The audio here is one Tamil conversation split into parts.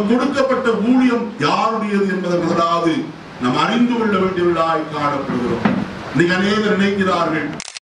நமக்கு கொடுக்கப்பட்ட ஊழியம் யாருடையது என்பதை முதலாவது நாம் அறிந்து கொள்ள வேண்டியவர்களாய் காணப்படுகிறோம் இன்னைக்கு அநேகர் நினைக்கிறார்கள்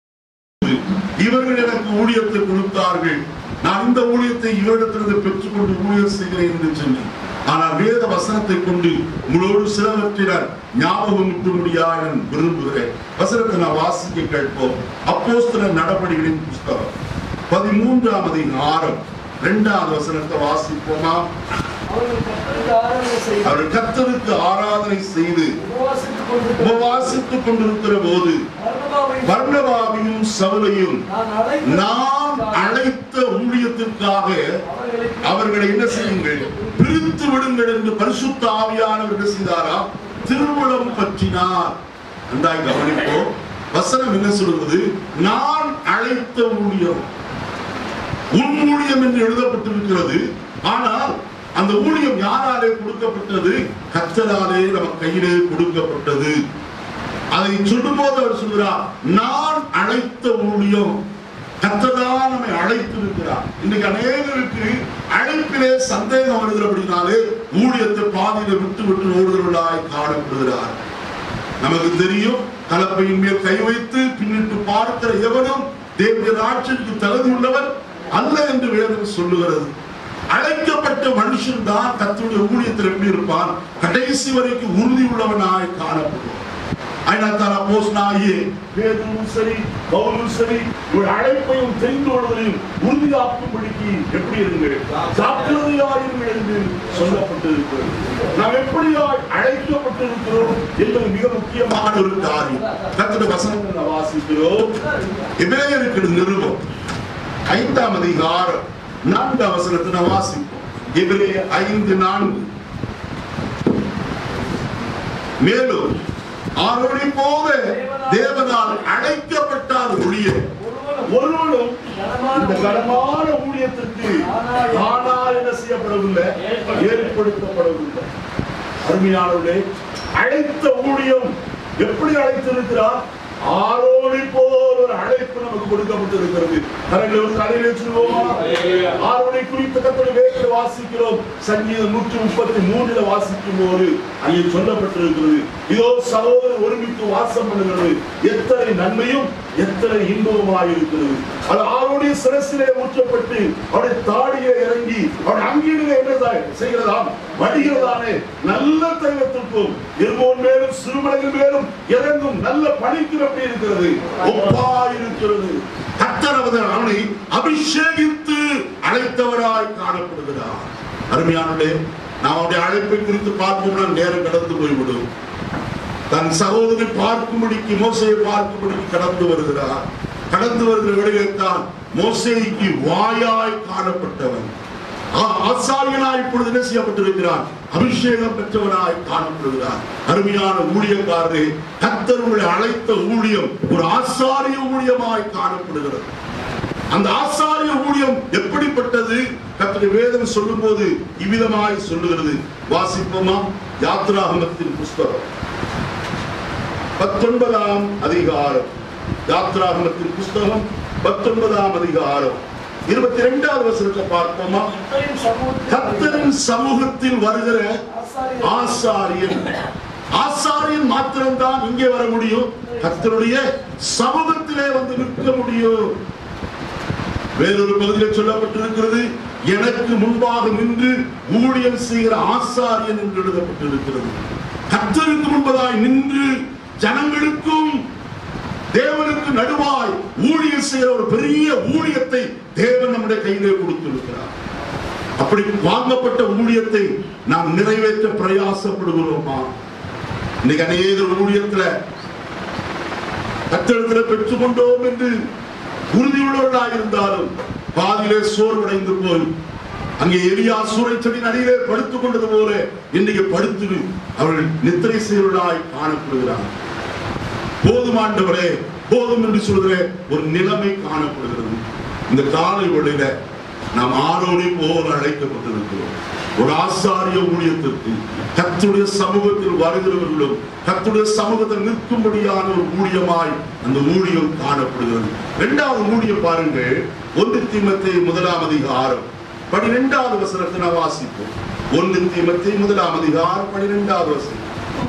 இவர்கள் எனக்கு ஊழியத்தை கொடுத்தார்கள் நான் இந்த ஊழியத்தை இவரிடத்திலிருந்து பெற்றுக்கொண்டு ஊழியம் செய்கிறேன் என்று சொன்னேன் ஆனால் வேத வசனத்தை கொண்டு உங்களோடு சிலவற்றினர் ஞாபகம் விட்டு முடியா நான் விரும்புகிறேன் வசனத்தை நான் வாசிக்க கேட்போம் அப்போஸ்தல நடவடிக்கைகளின் புஸ்தகம் பதிமூன்றாம் அதிகாரம் இரண்டாவது வசனத்தை வாசிப்போமா அவர்கள் கர்த்தருக்கு ஆராதனை செய்து அவர் கர்த்தருக்கு ஆராதனை செய்து உபவாசித்துக் கொண்டிருக்கிற உபவாசித்துக் கொண்டிருக்கிற போது பர்னபாவை பர்ணபாவையும் சவுலையும் நான் அழைத்த நாம் அழைத்த ஊழியத்திற்காக அவர்களை அவர்களை என்ன செய்யுங்கள் பிரித்து விடுங்கள் என்று பரிசுத்த ஆவியானவர் என்ன செய்தாரா திருவுளம் பற்றினார் நன்றாய் கவனிப்போம் வசனம் என்ன சொல்கிறது நான் அழைத்த ஊழியம் உன் ஊழியம் என்று எழுதப்பட்டிருக்கிறது ஆனால் அந்த ஊழியம் யாராலே கொடுக்கப்பட்டது கத்தராலே நம்ம கையிலே கொடுக்கப்பட்டது அதை சொல்லும்போது அவர் சொல்கிறார் நான் அழைத்த ஊழியம் கத்ததான் நம்மை அழைத்திருக்கிறார் இன்னைக்கு அநேகருக்கு அழைப்பிலே சந்தேகம் வருகிறபடினாலே ஊழியத்தை பாதியில விட்டு விட்டு ஓடுகிறவர்களாய் காணப்படுகிறார் நமக்கு தெரியும் கலப்பையின் மேல் கை வைத்து பின்னிட்டு பார்க்கிற எவனும் தேவனுடைய ஆட்சிக்கு தகுதி உள்ளவன் அல்ல என்று வேதம் சொல்லுகிறது அழைக்கப்பட்ட மனுஷன் தான் கத்துடைய ஊழியத்தில் எப்படி இருப்பான் கடைசி வரைக்கும் உறுதி உள்ளவனாய் காணப்படுவான் அதனால்தான் அப்போஸ்தலனாகிய பேதுருவும் சரி பவுலும் சரி இவர் அழைப்பையும் தெரிந்து கொள்வதையும் உறுதியாக்கும்படிக்கு எப்படி இருங்கள் ஜாக்கிரதையாயிருங்கள் என்று சொல்லப்பட்டிருக்கிறது நாம் எப்படியாய் அழைக்கப்பட்டிருக்கிறோம் என்பது மிக முக்கியமான ஒரு காரியம் கத்துடைய வசனத்தை நாம் வாசிக்கிறோம் எபிரேயருக்கு நிறுவம் ஐந்தாம் அதிகாரம் நான்காம் வசனத்தை நாம் வாசிப்போம் எபிரேய ஐந்து நான்கு மேலும் ஆரோடி போல தேவனால் அழைக்கப்பட்டார் ஒழிய ஒருவனும் ஒருவனும் இந்த கனமான கனமான ஊழியத்திற்கு ஆனால் என்ன செய்யப்படவில்லை ஏற்படுத்தப்படவில்லை அருமையானவர்களே அழைத்த ஊழியம் எப்படி அழைத்திருக்கிறார் ஆரோடி போல் ஒரு அழைப்பு நமக்கு கொடுக்கப்பட்டிருக்கிறது கரங்களை ஒரு தலையிலே சொல்லுவோமா ஆரோனை குறித்த கத்தோட வேகத்தில் வாசிக்கிறோம் சங்கீதம் நூற்றி முப்பத்தி மூணுல வாசிக்கும் போது அங்கே சொல்லப்பட்டிருக்கிறது இதோ சகோதரர் ஒருமித்து வாசம் பண்ணுகிறது எத்தனை நன்மையும் எத்தனை இன்பமுமாய் இருக்கிறது அது ஆரோடைய சிரசிலே ஊற்றப்பட்டு அவருடைய தாடியை இறங்கி அவருடைய அங்கீடுகளை என்ன செய்கிறதாம் வடிகிறதானே நல்ல தெய்வத்திற்கும் இருமோன் மேலும் சிறுமலைகள் மேலும் இறங்கும் நல்ல பணிக்கு எப்படி இருக்கிறது ஒப்பாய் இருக்கிறது கத்தரவது அவனை அபிஷேகித்து அழைத்தவராய் காணப்படுகிறார் அருமையானே நாம் அவருடைய அழைப்பை குறித்து பார்ப்போம்னா நேரம் கடந்து போய்விடும் தன் சகோதரி பார்க்கும்படிக்கு மோசையை பார்க்கும்படிக்கு கடந்து வருகிறார் கடந்து வருகிற வேளையில்தான் மோசேக்கு வாயாய் காணப்பட்டவன் ஆ- ஆசாரியனாய் இப்பொழுது என்ன செய்யப்பட்டிருக்கிறான் அபிஷேகம் பெற்றவனாய் காணப்படுகிறார் அருமையான ஊழியக்காரரே கத்தர் உங்களை அழைத்த ஊழியம் ஒரு ஆசாரிய ஊழியமாய் காணப்படுகிறது அந்த ஆசாரிய ஊழியம் எப்படிப்பட்டது கர்த்தருடைய வேதம் சொல்லும்போது இவ்விதமாய் சொல்லுகிறது வாசிப்போமா யாத்ராகமத்தின் புஸ்தகம் பத்தொன்பதாம் அதிகாரம் யாத்ராகமத்தின் புஸ்தகம் பத்தொன்பதாம் அதிகாரம் இருபத்தி இரண்டாவது வசனத்தை பார்ப்போமா கர்த்தரின் சமூகத்தில் கர்த்தரின் சமூகத்தில் வருகிற ஆசாரியர் ஆசாரியன் ஆசாரியன் மாத்திரம்தான் இங்கே வர முடியும் கர்த்தருடைய சமூகத்திலே வந்து நிற்க முடியும் வேறொரு பகுதியில் சொல்லப்பட்டிருக்கிறது எனக்கு முன்பாக நின்று ஊழியம் செய்கிற ஆசாரியன் என்று எழுதப்பட்டிருக்கிறது கர்த்தருக்கு முன்பதாய் நின்று ஜனங்களுக்கும் தேவனுக்கு நடுவாய் ஊழியம் செய்கிற ஒரு பெரிய ஊழியத்தை தேவன் நம்முடைய கையிலே கொடுத்திருக்கிறார் அப்படி வாங்கப்பட்ட ஊழியத்தை நாம் நிறைவேற்ற பிரயாசப்படுகிறோமா இன்னைக்கு அநேகர் ஊழியத்துல கத்தெழுத்துல பெற்றுக்கொண்டோம் என்று உறுதியுள்ளவர்களாக இருந்தாலும் பாதியிலே சோர்வடைந்து போய் அங்கே எலியா சூறை செடியின் அடியிலே படுத்துக் கொண்டது போல இன்றைக்கு படுத்து அவர்கள் நித்திரை செய்வர்களாய் காணப்படுகிறார்கள் போதுமாண்டவரே போதும் என்று சொல்கிற ஒரு நிலைமை காணப்படுகிறது இந்த காலை வேளையில நாம் ஆரோனை போல அழைக்கப்பட்டிருக்கிறோம் ஒரு ஆசாரிய ஊழியத்திற்கு கத்துடைய சமூகத்தில் வருகிறவர்களும் கத்துடைய சமூகத்தில் நிற்கும்படியான ஒரு ஊழியமாய் அந்த ஊழியம் காணப்படுகிறது இரண்டாவது ஊழியம் பாருங்கள் ஒன்று தீமத்தை முதலாம் அதிகாரம் பனிரெண்டாவது வசனத்தை நான் வாசிப்போம் ஒன்று தீமத்தி முதலாம் அதிகாரம் பனிரெண்டாவது வசனம்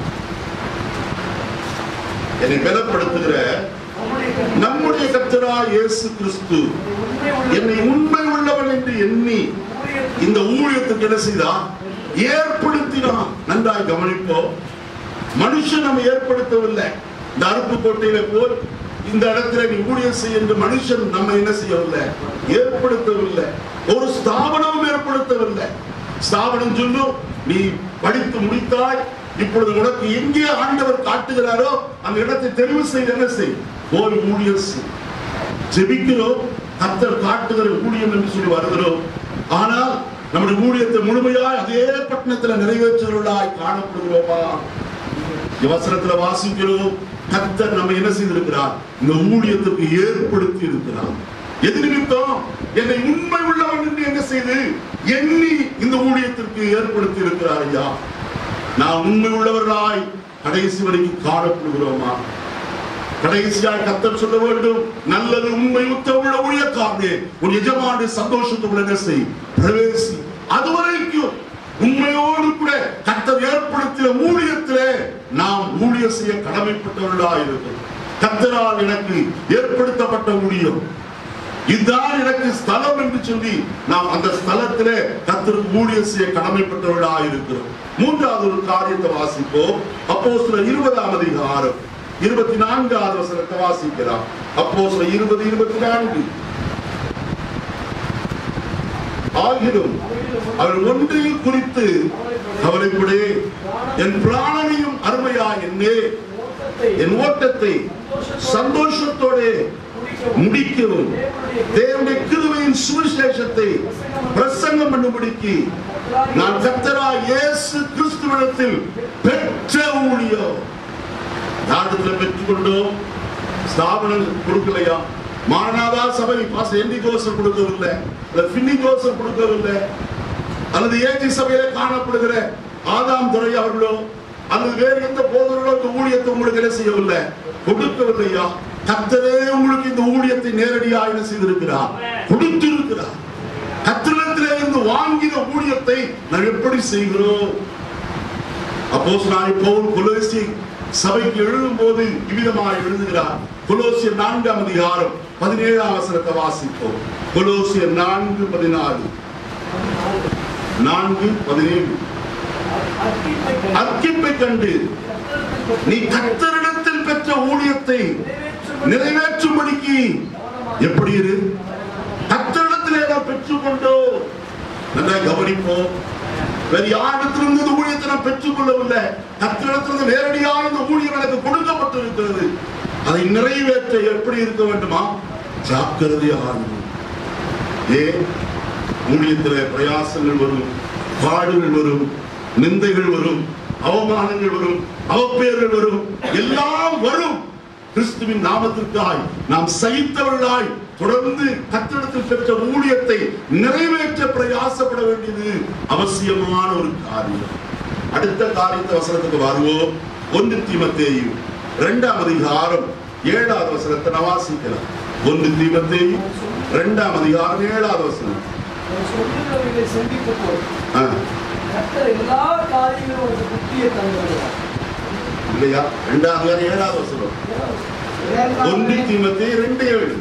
என்னை பலப்படுத்துகிற நம்முடைய கர்த்தர் நம்முடைய கர்த்தரா இயேசு கிறிஸ்து உண்மை உள்ள என்னை உண்மை உள்ளவன் என்று எண்ணி ஊழியத்தில் இந்த ஊழியத்துக்கு என்ன செய்தான் ஏற்படுத்தினான் நன்றாய் கவனிப்போம் மனுஷன் நம்ம ஏற்படுத்தவில்லை இந்த அருப்பு கோட்டையில போல் இந்த இடத்துல நீ ஊழியம் செய்ய என்று மனுஷன் நம்ம என்ன செய்யவில்லை ஏற்படுத்தவில்லை ஒரு ஸ்தாபனமும் ஏற்படுத்தவில்லை ஸ்தாபனம் சொல்லும் நீ படித்து முடித்தாய் இப்பொழுது உனக்கு எங்கே ஆண்டவர் காட்டுகிறாரோ அந்த இடத்தை தெரிவு செய்து என்ன செய் போய் ஊழியம் செய் ஜெபிக்கிறோம் கர்த்தர் காட்டுகிற ஊழியம் என்று சொல்லி வருகிறோம் ஆனால் நம்முடைய ஊழியத்தை முழுமையாய் அதே பட்டணத்துல நிறைவேற்றுகிறவர்களாய் காணப்படுகிறோமா வசனத்துல வாசிக்கிறோம் கர்த்தர் நம்ம என்ன செய்திருக்கிறார் இந்த ஊழியத்துக்கு ஏற்படுத்தி இருக்கிறார் எது நிமித்தம் என்னை உண்மை உள்ளவன் என்று என்ன செய்து எண்ணி இந்த ஊழியத்திற்கு ஏற்படுத்தி இருக்கிறார் ஐயா நான் உண்மை உள்ளவர்களாய் கடைசி வரைக்கும் காணப்படுகிறோமா கடைசியாய் கத்தர் சொல்ல வேண்டும் நல்லது உண்மை உள்ள ஊழியக்காரனே உன் எஜமானுடைய சந்தோஷத்துக்குள்ள என்ன செய் பிரவேசி அதுவரைக்கும் உண்மையோடு கூட கத்தர் ஏற்படுத்திய ஊழியத்திலே நாம் ஊழிய செய்ய கடமைப்பட்டவர்களா இருக்கும் கத்தரால் எனக்கு ஏற்படுத்தப்பட்ட ஊழியம் இதுதான் எனக்கு ஸ்தலம் என்று சொல்லி நாம் அந்த ஸ்தலத்திலே கத்தருக்கு ஊழியம் செய்ய கடமைப்பட்டவர்களா இருக்கிறோம் மூன்றாவது ஒரு காரியத்தை வாசிப்போம் அப்போ சில இருபதாம் அதிகாரம் இருபத்தி நான்காவது வசனத்தை வாசிக்கலாம் அப்போ சில இருபது இருபத்தி நான்கு ஆகிலும் அவர் ஒன்றையும் குறித்து கவலைப்படே என் பிராணனையும் அருமையா என்னே ஓட்டத்தை என் ஓட்டத்தை சந்தோஷத்தோட முடிக்கவும் தேவனுடைய கிருபையின் சுவிசேஷத்தை பிரசங்கம் பண்ணும்படிக்கு நான் கர்த்தரா இயேசு கிறிஸ்துவிடத்தில் பெற்ற ஊழியம் யாரிடத்துல பெற்றுக்கொண்டோம் ஸ்தாபனம் கொடுக்கலையா மாரநாதா சபை பாஸ் எண்டி ஜோசப் கொடுக்கவில்லை அல்லது பின்னி ஜோசப் கொடுக்கவில்லை அல்லது ஏஜி சபையில காணப்படுகிற ஆதாம் துறை அவர்களோ அல்லது வேறு எந்த போதர்களோ இந்த ஊழியத்தை உங்களுக்கு என்ன செய்யவில்லை கொடுக்கவில்லையா கத்தரே உங்களுக்கு இந்த ஊழியத்தை நேரடியாக என்ன செய்திருக்கிறார் கொடுத்திருக்கிறார் கத்திரத்திலே இருந்து வாங்கின ஊழியத்தை நாம் எப்படி செய்கிறோம் அப்போஸ்தலனாகிய பவுல் கொலோசி சபைக்கு எழுதும் போது இவ்விதமாக எழுதுகிறார் கொலோசியர் நான்காம் அதிகாரம் பதினேழாம் வசனத்தை வாசிப்போம் கொலோசியர் நான்கு பதினாலு நான்கு பதினேழு அர்க்கிப்பை கண்டு நீ கத்தரிடத்தில் பெற்ற ஊழியத்தை நிறைவேற்றும்படிக்கு எப்படி இரு கத்தரிடத்திலே நாம் பெற்றுக்கொண்டோம் நல்லா கவனிப்போம் வேறு யாரிடத்திலிருந்து இந்த ஊழியத்தை நான் பெற்றுக்கொள்ளவில்லை கத்தரிடத்திலிருந்து நேரடியாக இந்த ஊழியம் எனக்கு கொடுக்கப்பட்டிருக்கிறது அதை நிறைவேற்ற எப்படி இருக்க வேண்டுமா ஜாக்கிரதையாக இருக்கணும். ஏன் ஊழியத்தில் பிரயாசங்கள் வரும் பாடுகள் வரும் நிந்தைகள் வரும் அவமானங்கள் வரும் அவப்பெயர்கள் வரும் எல்லாம் வரும் கிறிஸ்துவின் நாமத்திற்காய் நாம் சகித்தவர்களாய் தொடர்ந்து கத்திடத்தில் பெற்ற ஊழியத்தை நிறைவேற்ற பிரயாசப்பட வேண்டியது அவசியமான ஒரு காரியம் அடுத்த காரியத்தை வசனத்துக்கு வருவோம் ஒன்று தீமத்தேயும் இரண்டாம் அதிகாரம் ஏழாவது வசனத்தை நான் வாசிக்கலாம் ஒன்று தீமத்தேயும் இரண்டாம் அதிகாரம் ஏழாவது வசனம் சொல்லுகிறவர்களை சந்தித்த போது ஆ, கர்த்தர் எல்லா காரியங்களும் ஒரு புத்தியை தந்துள்ளார் இல்லையா இரண்டாம் அதிகாரம் ஏழாவது வசனம் ஒன்று தீமத்தேயும் ரெண்டு ஏழு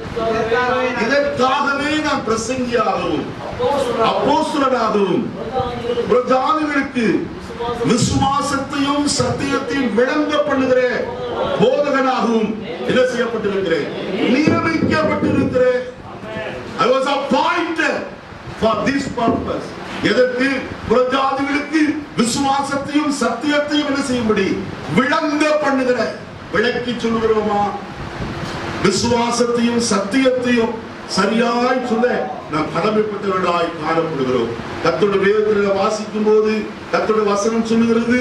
இதற்காகவே நான் பிரசங்கியாகவும் அப்போஸ்தலனாகவும் பிரஜாதிகளுக்கு விசுவாசத்தையும் சத்தியத்தையும் விளங்க பண்ணுகிற போதகனாகவும் என்ன செய்யப்பட்டிருக்கிறேன் நியமிக்கப்பட்டிருக்கிறேன் I was appointed for this purpose. எதற்கு புறஜாதிகளுக்கு விசுவாசத்தையும் சத்தியத்தையும் என்ன செய்யும்படி விளங்க பண்ணுகிற விளக்கி சொல்லுகிறோமா விசுவாசத்தையும் சத்தியத்தையும் சரியாய் சொல்ல நாம் கடமைப்பட்டவர்களாய் காணப்படுகிறோம் கத்தோட வேதத்தில் வாசிக்கும் போது கத்தோட வசனம் சொல்லுகிறது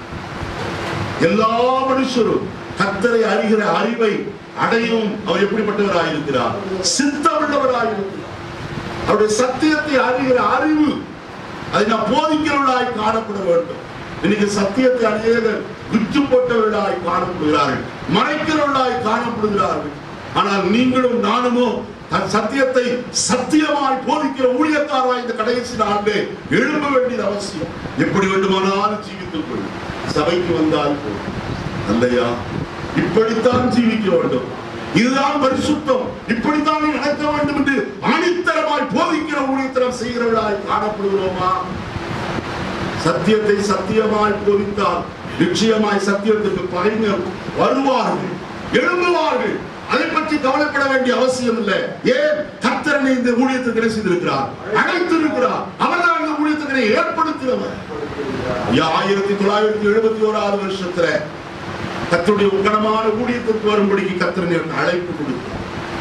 எல்லா மனுஷரும் கத்தரை அறிகிற அறிவை அடையும் அவர் எப்படிப்பட்டவராய் இருக்கிறார் சித்தமுள்ளவராய் இருக்கிறார் அவருடைய சத்தியத்தை அறிகிற அறிவு அதை நாம் போதிக்கிறவர்களாய் காணப்பட வேண்டும் இன்னைக்கு சத்தியத்தை அநேகர் விற்று போட்டவர்களாய் காணப்படுகிறார்கள் மறைக்கிறவர்களாய் காணப்படுகிறார்கள் ஆனால் நீங்களும் நானுமோ தன் சத்தியத்தை சத்தியமாய் போதிக்கிற ஊழியக்காரராய் இந்த கடைசி நாளிலே எழும்ப வேண்டியது அவசியம் எப்படி வேண்டுமானாலும் ஜீவித்துக் கொள் சபைக்கு வந்தால் போதும் அல்லையா இப்படித்தான் ஜீவிக்க வேண்டும் இதுதான் பரிசுத்தம் இப்படித்தான் நீ நடக்க வேண்டும் என்று ஆணித்தரமாய் போதிக்கிற ஊழியத்தரம் செய்கிறவர்களாய் காணப்படுகிறோமா சத்தியத்தை சத்தியமாய் போதித்தால் நிச்சயமாய் சத்தியத்துக்கு பகைஞர் வருவார்கள் எழும்புவார்கள் அதை பற்றி கவலைப்பட வேண்டிய அவசியம் இல்லை ஏன் கத்தரனை இந்த ஊழியத்துக்கு என்ன செய்திருக்கிறார் அழைத்திருக்கிறார் அவர்தான் இந்த ஊழியத்துக்கு ஏற்படுத்தினவர் ஐயா, ஆயிரத்தி தொள்ளாயிரத்தி எழுபத்தி ஓராவது வருஷத்துல கத்தருடைய உக்கணமான ஊழியத்திற்கு வரும்படிக்கு கத்தரன் எனக்கு அழைப்பு கொடுத்தார்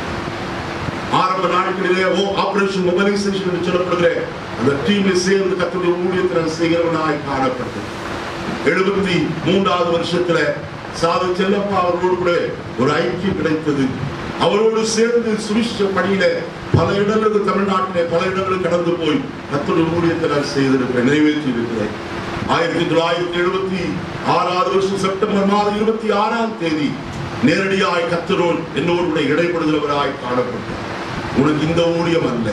ஆரம்ப நாட்களிலே ஓ ஆபரேஷன் மொபைலைசேஷன் என்று சொல்லப்படுகிற அந்த டீமை சேர்ந்து கத்தருடைய ஊழியத்தில் செய்கிறவனாய் காணப்பட்டது எழுபத்தி மூன்றாவது வருஷத்துல சாது செல்லப்பா அவர்களோடு கூட ஒரு ஐக்கியம் கிடைத்தது அவரோடு சேர்ந்து சுவிச பணியில பல இடங்களுக்கு தமிழ்நாட்டிலே பல இடங்களுக்கு கடந்து போய் கத்தருடைய ஊழியத்தை நான் செய்திருக்கிறேன் நிறைவேற்றி இருக்கிறேன் ஆயிரத்தி தொள்ளாயிரத்தி எழுபத்தி ஆறாவது வருஷம் செப்டம்பர் மாதம் இருபத்தி ஆறாம் தேதி நேரடியாய் கத்தரோன் என்னோடு கூட இடைப்படுகிறவராய் காணப்பட்டார் உனக்கு இந்த ஊழியம் அல்ல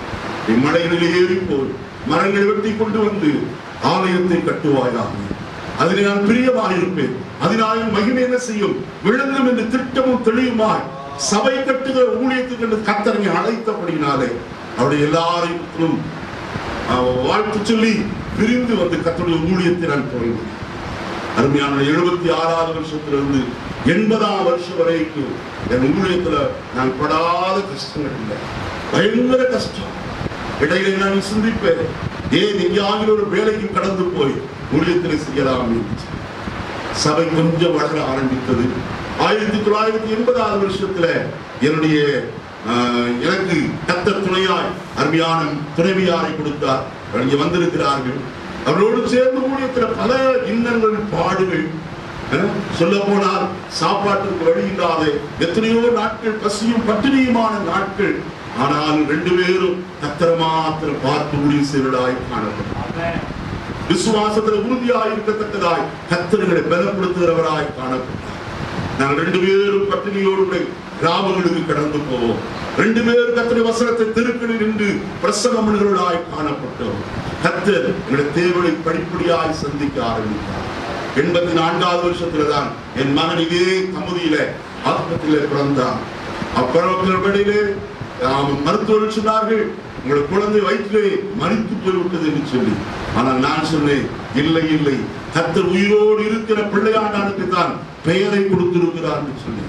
நீ மலைகளில் ஏறி போய் மரங்களை வெட்டி கொண்டு வந்து ஆலயத்தை கட்டுவாயாக அதில் நான் பிரியமாயிருப்பேன் அதனால் என் மகிமை என்ன செய்யும் விளங்கும் என்று திட்டமும் தெளிவுமாய் சபை கட்டுகிற ஊழியத்துக்கு என்று கத்தரனை அழைத்தபடினாலே அவருடைய எல்லாருக்கும் அஹ், வாழ்த்து சொல்லி பிரிந்து வந்து கத்தருடைய ஊழியத்தை நான் தொடங்கினேன் அருமையான எழுபத்தி ஆறாவது வருஷத்திலிருந்து எண்பதாம் வருஷம் வரைக்கும் என் ஊழியத்துல நான் படாத கஷ்டங்கள் இல்லை பயங்கர கஷ்டம் இடையில நான் சிந்திப்பேன் ஏன் எங்கேயாவது ஒரு வேலைக்கு கடந்து போய் ஊழியத்தில் செய்யலாம் என்று. சபை கொஞ்சம் வளர ஆரம்பித்தது ஆயிரத்தி தொள்ளாயிரத்தி எண்பதாவது வருஷத்துல என்னுடைய ஆஹ், எனக்கு கத்த துணையாய் அருமையான துணைவியாரை கொடுத்தார் இங்கே வந்திருக்கிறார்கள் அவர்களோடு சேர்ந்து ஊழியத்துல பல இன்னங்கள் பாடுகள் சொல்ல போனால் சாப்பாட்டுக்கு வழி இல்லாத எத்தனையோ நாட்கள் பசியும் பட்டினியுமான நாட்கள் ஆனால் ரெண்டு பேரும் கத்தர மாத்திரம் பார்த்து ஊழியம் செய்வதாய் காணப்பட்டார் விசுவாசத்துல உறுதியாய் இருக்கத்தக்கதாய் கத்தர்களை பலப்படுத்துகிறவராய் காணப்பட்டார் நாங்கள் ரெண்டு பேரும் பட்டினியோடு கூட கிராமங்களுக்கு கடந்து போவோம் ரெண்டு பேரும் கத்தரை வசனத்தை திருக்கணில் நின்று பிரசங்கம் பண்ணுகிறவர்களாய் காணப்பட்டோம் கத்தர் எங்களுடைய தேவனை படிப்படியாய் சந்திக்க ஆரம்பித்தார் எண்பத்தி நான்காவது வருஷத்துல தான் என் மகன் இதே கமுதியில ஆஸ்பத்திரியில பிறந்தான் அப்பிறப்பிலே மருத்துவர்கள் சொன்னார்கள் உங்களுடைய குழந்தை வயிற்றிலே மறித்து போய்விட்டது என்று சொல்லி ஆனால் நான் சொன்னேன் இல்லை இல்லை கத்தர் உயிரோடு இருக்கிற பிள்ளையாண்டானுக்கு தான் பெயரை கொடுத்திருக்கிறார் என்று சொல்லி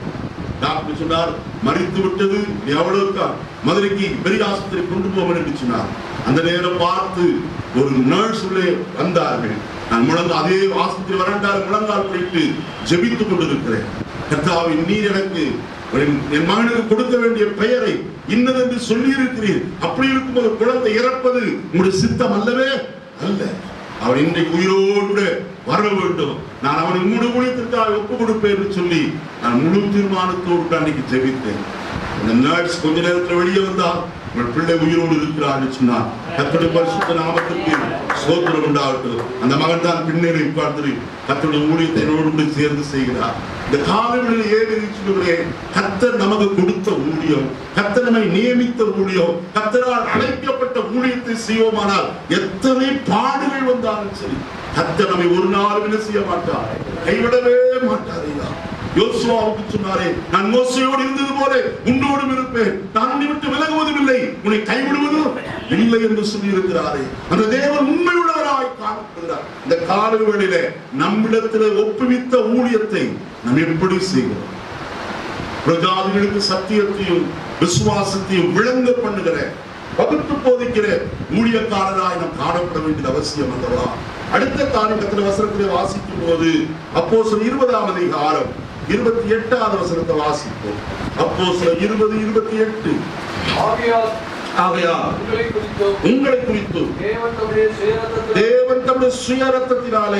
டாக்டர் சொன்னார் மறித்து விட்டது நீ அவ்வளவுக்கா மதுரைக்கு பெரிய ஆஸ்பத்திரி கொண்டு போவேன் என்று சொன்னார் அந்த நேரம் பார்த்து ஒரு நர்ஸ் உள்ளே வந்தார்கள் நான் முழங்க அதே ஆஸ்பத்திரி வரண்டார் முழங்கால் போயிட்டு ஜெபித்துக் கொண்டிருக்கிறேன் கர்த்தாவின் நீர் எனக்கு என் என் மகனுக்கு கொடுக்க வேண்டிய பெயரை இன்னதென்று சொல்லி இருக்கிறீர் அப்படி இருக்கும்போது குழந்தை இறப்பது உங்களுடைய சித்தம் அல்லவே அல்ல அவன் இன்றைக்கு உயிரோடு வர வேண்டும் நான் அவனுக்கு முழு ஊழியத்திற்காக ஒப்பு கொடுப்பேன் என்று சொல்லி நான் முழு தீர்மானத்தோடு அன்னைக்கு ஜெபித்தேன் அந்த நர்ஸ் கொஞ்ச நேரத்துல வெளியே வந்தா உங்கள் பிள்ளை உயிரோடு இருக்கிறான்னு சொன்னார் கத்தோடைய பரிசுத்த நாமத்துக்கு சோதனம் உண்டாகட்டும் அந்த மகன் தான் பின்னேறி உட்கார்ந்து கத்தோடைய ஊழியத்தை என்னோடு கூட சேர்ந்து செய்கிறார் இந்த காலங்களில் ஏறி சொல்லுகிறேன் கத்தர் நமக்கு கொடுத்த ஊழியம் கத்தர் நம்மை நியமித்த ஊழியம் கத்தரால் அழைக்கப்பட்ட ஊழியத்தை செய்வோமானால் எத்தனை பாடுகள் வந்தாலும் சரி கத்தர் நம்மை ஒரு நாள் என்ன செய்ய மாட்டார் கைவிடவே மாட்டார் ஐயா யோசுவாவுக்கு சொன்னாரே நான் மோசையோடு இருந்தது போல உன்னோடும் இருப்பேன் நான் உன்னை விட்டு விலகுவதும் இல்லை உன்னை கைவிடுவதும் இல்லை என்று சொல்லி இருக்கிறாரே அந்த தேவன் உண்மையுள்ளவராய் காணப்படுகிறார் இந்த கால வேளையில நம்மிடத்தில் ஒப்புவித்த ஊழியத்தை நாம் எப்படி செய்கிறோம் பிரஜாதிகளுக்கு சத்தியத்தையும் விசுவாசத்தையும் விளங்க பண்ணுகிற வகுத்து போதிக்கிற ஊழியக்காரராய் நாம் காணப்பட வேண்டியது அவசியம் அல்லவா அடுத்த காரணத்தில் வசனத்திலே வாசிக்கும் போது அப்போ இருபதாம் அதிகாரம் இருபத்தி எட்டாவது வசனத்தை வாசிப்போம் அப்போ இருபது இருபத்தி எட்டு ஆகையால் ஆகையால் உங்களை குறித்தும் உங்களை குறித்தும் தேவன் தம்முடைய சுயரத்தத்தில் தேவன் தம்முடைய சுயரத்தத்தினாலே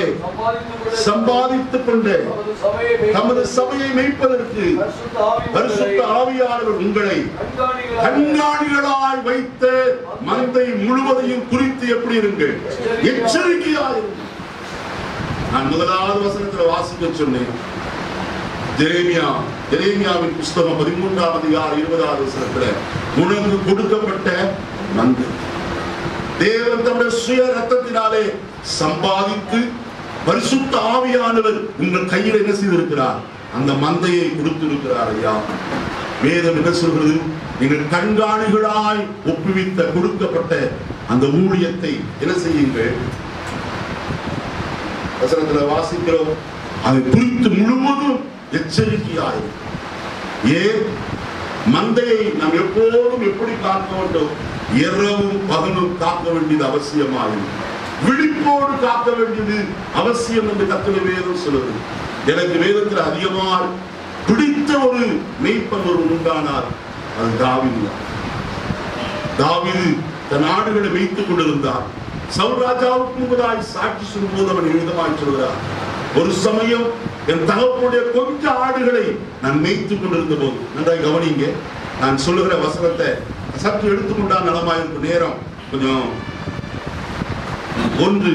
சம்பாதித்துக் கொண்ட சம்பாதித்துக் கொண்ட தமது சபையை தமது சபையை மேய்ப்பதற்கு பரிசுத்த ஆவி பரிசுத்த ஆவியானவர் உங்களை கண்காணிகளாக கண்காணிகளாய் வைத்த மந்தை முழுவதையும் குறித்து எப்படி இருங்கள் எச்சரிக்கையாயிருங்கள் நான் முதலாவது வசனத்துல வாசிக்க சொன்னேன் ஜெரேமியா ஜெரேமியாவின் புஸ்தகம் பதிமூன்றாம் அதிகாரம் இருபதாவது வசனத்துல உனக்கு கொடுக்கப்பட்ட நன்கு தேவன் தம்முடைய சுய ரத்தத்தினாலே சம்பாதித்து பரிசுத்த ஆவியானவர் உங்கள் கையில் என்ன செய்திருக்கிறார் அந்த மந்தையை கொடுத்திருக்கிறார் ஐயா வேதம் என்ன சொல்கிறது நீங்கள் கண்காணிகளாய் ஒப்புவித்த கொடுக்கப்பட்ட அந்த ஊழியத்தை என்ன செய்யுங்கள் வசனத்துல வாசிக்கிறோம் அதை குறித்து முழுவதும் எச்சரிக்கையாய் ஏன் மந்தையை நாம் எப்போதும் எப்படி காக்க வேண்டும் இரவும் பகலும் காக்க வேண்டியது அவசியமாகும் விழிப்போடு காக்க வேண்டியது அவசியம் என்று கத்திர வேதம் சொல்லுது எனக்கு வேதத்தில் அதிகமாக பிடித்த ஒரு மெய்ப்பன் ஒரு உண்டானார் அது தாவீது தான். தாவீது தன் ஆடுகளை வைத்துக் கொண்டிருந்தார் சவுல் ராஜாவுக்கு முன்பதாய் சாட்சி சொல்லும்போது அவன் விதமாய் சொல்கிறார் ஒரு சமயம் என் தகப்பனுடைய கொஞ்ச ஆடுகளை நான் மேய்த்துக் கொண்டிருந்த போது நன்றாய் கவனிங்க நான் சொல்லுகிற வசனத்தை சற்று எடுத்துக்கொண்டா நலமாயிருக்கும் நேரம் கொஞ்சம் ஒன்று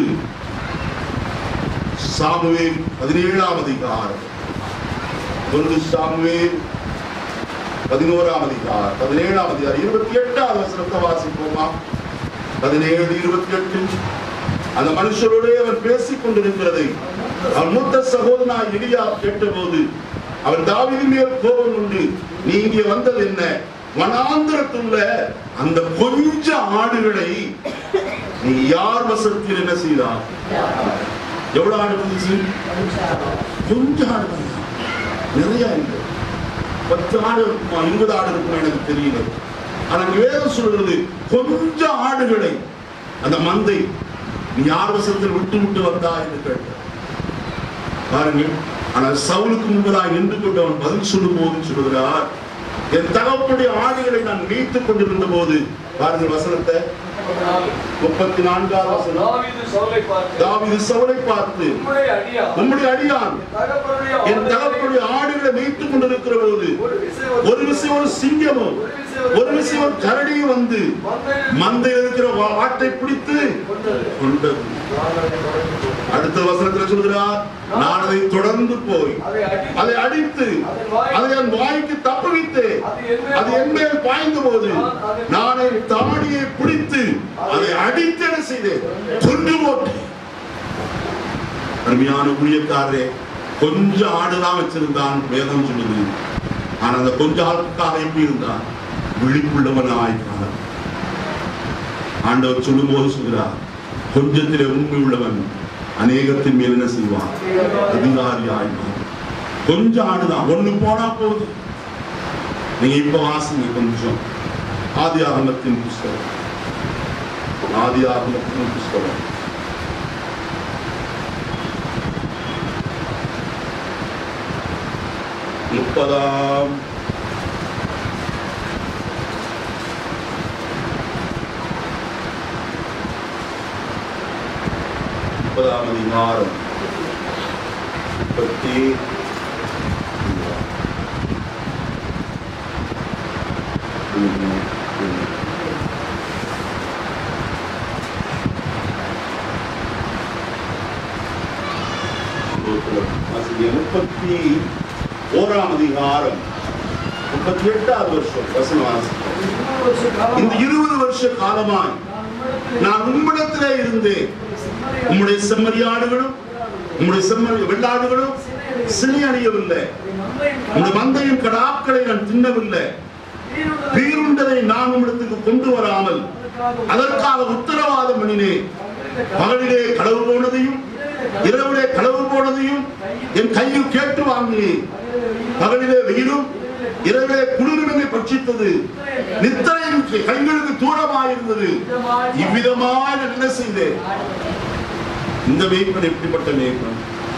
சாமுவேல் பதினேழாம் அதிகாரம் ஒன்று சாமுவேல் பதினோராம் அதிகாரம் பதினேழாம் அதிகாரம் இருபத்தி எட்டாவது வசனத்தை வாசிப்போமா பதினேழு இருபத்தி எட்டு அந்த மனுஷரோடே அவர் பேசிக் கொண்டிருக்கிறதை அவன் மூத்த சகோதரனாய் எலியா கேட்டபோது அவன் தாவீது மேல் கோபம் உண்டு நீ இங்கே வந்தது என்ன வனாந்திரத்துள்ள அந்த கொஞ்ச ஆடுகளை நீ யார் வசத்தில் என்ன செய்தார் எவ்வளவு ஆடு வந்துச்சு கொஞ்சம் ஆடு தான். நிறைய இல்லை பத்து ஆடு இருக்குமா இருபது ஆடு இருக்குமா எனக்கு தெரியல ஆனா இங்க வேதம் சொல்றது கொஞ்சம் ஆடுகளை அந்த மந்தை நீ யார் வசத்தில் விட்டு விட்டு வந்தா என்று கேட்ட பாருங்கள் ஆனால் சவுலுக்கு முன்பதாக நின்று கொண்டு அவன் பதில் சொல்லும் போது சொல்லுகிறார் என் தகப்பனுடைய ஆடுகளை நான் மீட்டுக் கொண்டிருந்த போது பாருங்கள் வசனத்தை முப்பத்தி நான்காவது வசனம் தாவீது சவுலை பார்த்து தாவீது சவுலை பார்த்து உம்முடைய அடியான் உம்முடைய அடியான் தகப்பனுடைய என் தகப்பனுடைய ஆடுகளை மீட்டுக் கொண்டிருக்கிற போது ஒரு விசை ஒரு விஷயம் ஒரு சிங்கமும் ஒரு விஷயம் ஒரு கரடியும் வந்து மந்தையில் மந்தையில் இருக்கிற வா- ஆட்டை பிடித்து கொண்டது கொண்டது அடுத்த வசனத்துல சொல்கிறார் நான் அதை தொடர்ந்து போய் அதை அடி அதை அடித்து அதை என் வாய்க்கு தப்புவித்து அது என் மேல் பாய்ந்த போது நான் என் தாடியை பிடித்து அதை அடித்து என்ன செய்தேன் கொண்டு போட்டேன் அருமையான ஊழியக்காரரே கொஞ்சம் ஆடுதான் வச்சிருந்தான் வேதம் சொல்லுது ஆனா அந்த கொஞ்ச ஆளுக்காக எப்படி இருந்தான் விழிப்புள்ளவனாயிருந்தான் ஆண்டவர் சொல்லும்போது சொல்கிறார் கொஞ்சத்திலே உண்மை உள்ளவன் அநேகத்தின் மேல் என்ன செய்வான் அதிகாரி ஆயிடுவான் கொஞ்சம் ஆடுதான் ஒண்ணு போனா போகுது நீங்க இப்ப வாசிங்க கொஞ்சம் ஆதி ஆகமத்தின் புஸ்தகம் ஆதி ஆகமத்தின் புஸ்தகம் முப்பதாம் முப்பதாம் அதிகாரம் முப்பத்தி முப்பத்தி ஓராம் அதிகாரம் முப்பத்தி எட்டாவது வருஷம் வசனம் வாசிப்போம். இருபது வருஷ காலம் இந்த இருபது வருஷ காலமாய் நான் உம்மிடத்தில் நான் உம்மிடத்திலே இருந்தேன் உம்முடைய செம்மறியாடுகளும் உம்முடைய செம்மறி வெள்ளாடுகளும் சிலை அணியவில்லை உம்முடைய மந்தையும் கடாக்களை நான் தின்னவில்லை வீருண்டதை நான் உம்மிடத்துக்கு கொண்டு வராமல் அதற்காக உத்தரவாதம் பண்ணினேன் பகலிலே களவு போனதையும் இரவிலே களவு போனதையும் என் கையில் கேட்டு வாங்கினேன் பகலிலே வெயிலும் இரவிலே குளிரிடமே பட்சித்தது நித்திரையின் கைகளுக்கு தூரமாயிருந்தது இவ்விதமாக நான் என்ன செய்தேன் இந்த மேய்ப்பன் எப்படிப்பட்ட மேய்ப்பன்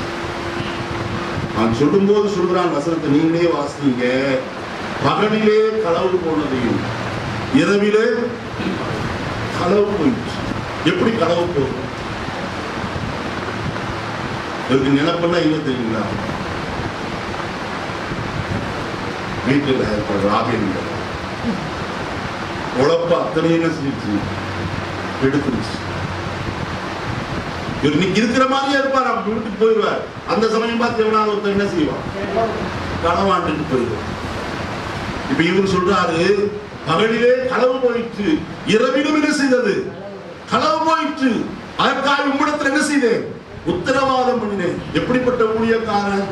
நான் சொல்லும்போது சொல்றான் வசனத்தை நீங்களே வாசிங்க பகலிலே களவு போனதையும் இரவிலே களவு போயிடுச்சு எப்படி களவு போகும் இதுக்கு நினைப்பெல்லாம் எங்க தெரியுங்களா வீட்டில் இருக்கிற ராபின் உழப்ப அத்தனை என்ன செஞ்சிருச்சு எடுத்துருச்சு இவர் இன்னைக்கு இருக்கிற மாதிரியே இருப்பார் அப்படி வீட்டுக்கு போயிடுவார் அந்த சமயம் பார்த்து எவனாவது ஒருத்தன் என்ன செய்வான் களவாண்டுட்டு போயிடும் இப்ப இவர் சொல்றாரு பகலிலே களவு போயிற்று இரவிலும் என்ன செய்தது களவு போயிற்று அதற்காக உம்மிடத்தில் என்ன செய்தேன் உத்தரவாதம் பண்ணினேன் எப்படிப்பட்ட ஊழியக்காரன்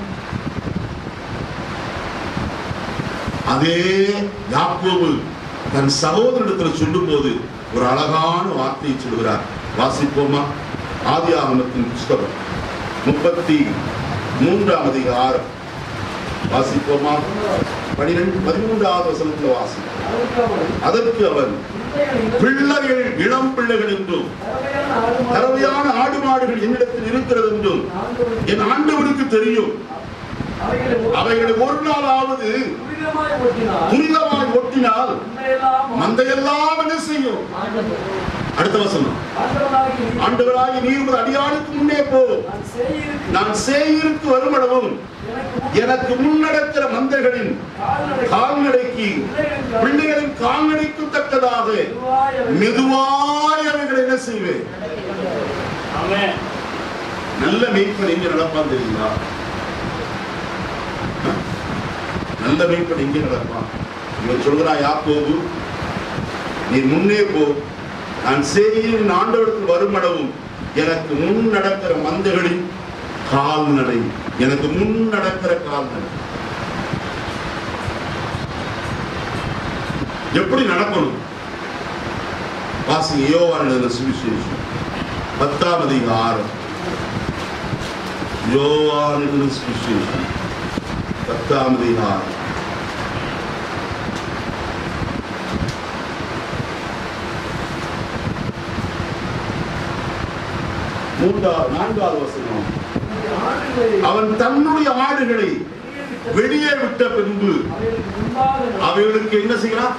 அதே யாக்கோபு தன் சகோதரனிடத்தில் சொல்லும்போது ஒரு அழகான வார்த்தையை சொல்கிறார் வாசிப்போமா ஆதி ஆகமத்தின் புஸ்தகம் முப்பத்தி மூன்றாம் அதிகாரம் வாசிப்போமா பனிரெண்டு பதிமூன்றாவது வசனத்தில் வாசி அதற்கு அவன், அதற்கு அவன் பிள்ளைகள் இளம் பிள்ளைகள் இளம் பிள்ளைகள் என்றும் தரவையான ஆடு மாடு தரவையான ஆடு மாடுகள் என்னிடத்தில் இருக்கிறது என்றும் ஆண்டவருக்கு என் ஆண்டவனுக்கு தெரியும் அவைகளை ஒரு- அவைகளை ஒரு நாளாவது துரிதமாய் ஓட்டினார். துரிதமாய் ஒட்டினால் மந்தையெல்லாம் மந்தையெல்லாம் என்ன செய்யும் ஆண்டவர். அடுத்த வசனம் ஆண்டவராகிய நீர் ஆண்டவராகி நீர் உமது அடியானுக்கு முன்னே போ நான் சேயீருக்கு நான் சேயிருக்கு வருமளவும் எனக்கு எனக்கு முன்னடக்கிற மந்தைகளின் கால்நடை கால்நடைக்கு பிள்ளைகளின் பிள்ளைகளின் கால்நடைக்கு தக்கதாக மெதுவாய் அவைகளை மெதுவாய் அவைகளை என்ன செய்வேன் ஆமென். நல்ல மீட்பன் எங்க நடப்பான் தெரியுங்களா நல்ல மீட்பன் எங்க நடப்பான் இவன் சொல்கிறான் யாக்கோபு நீ முன்னே போ நான் சேரியின் ஆண்டவருக்கு வருமளவும் எனக்கு முன் நடக்கிற மந்தைகளின் கால்நடை எனக்கு முன் நடக்கிற கால்நடை எப்படி நடக்கணும் வாசிங்க யோவான் எழுதின சுவிசேஷம் பத்தாம் அதிகாரம் யோவான் எழுதின சுவிசேஷம் பத்தாம் அதிகாரம் மூன்றாவது நான்காவது வசனம் இந்த ஆடுகளை அவன் தன்னுடைய ஆடுகளை வெளியே விட்ட பின்பு அவைகளுக்கு முன்பாக அவைகளுக்கு என்ன செய்யலாம்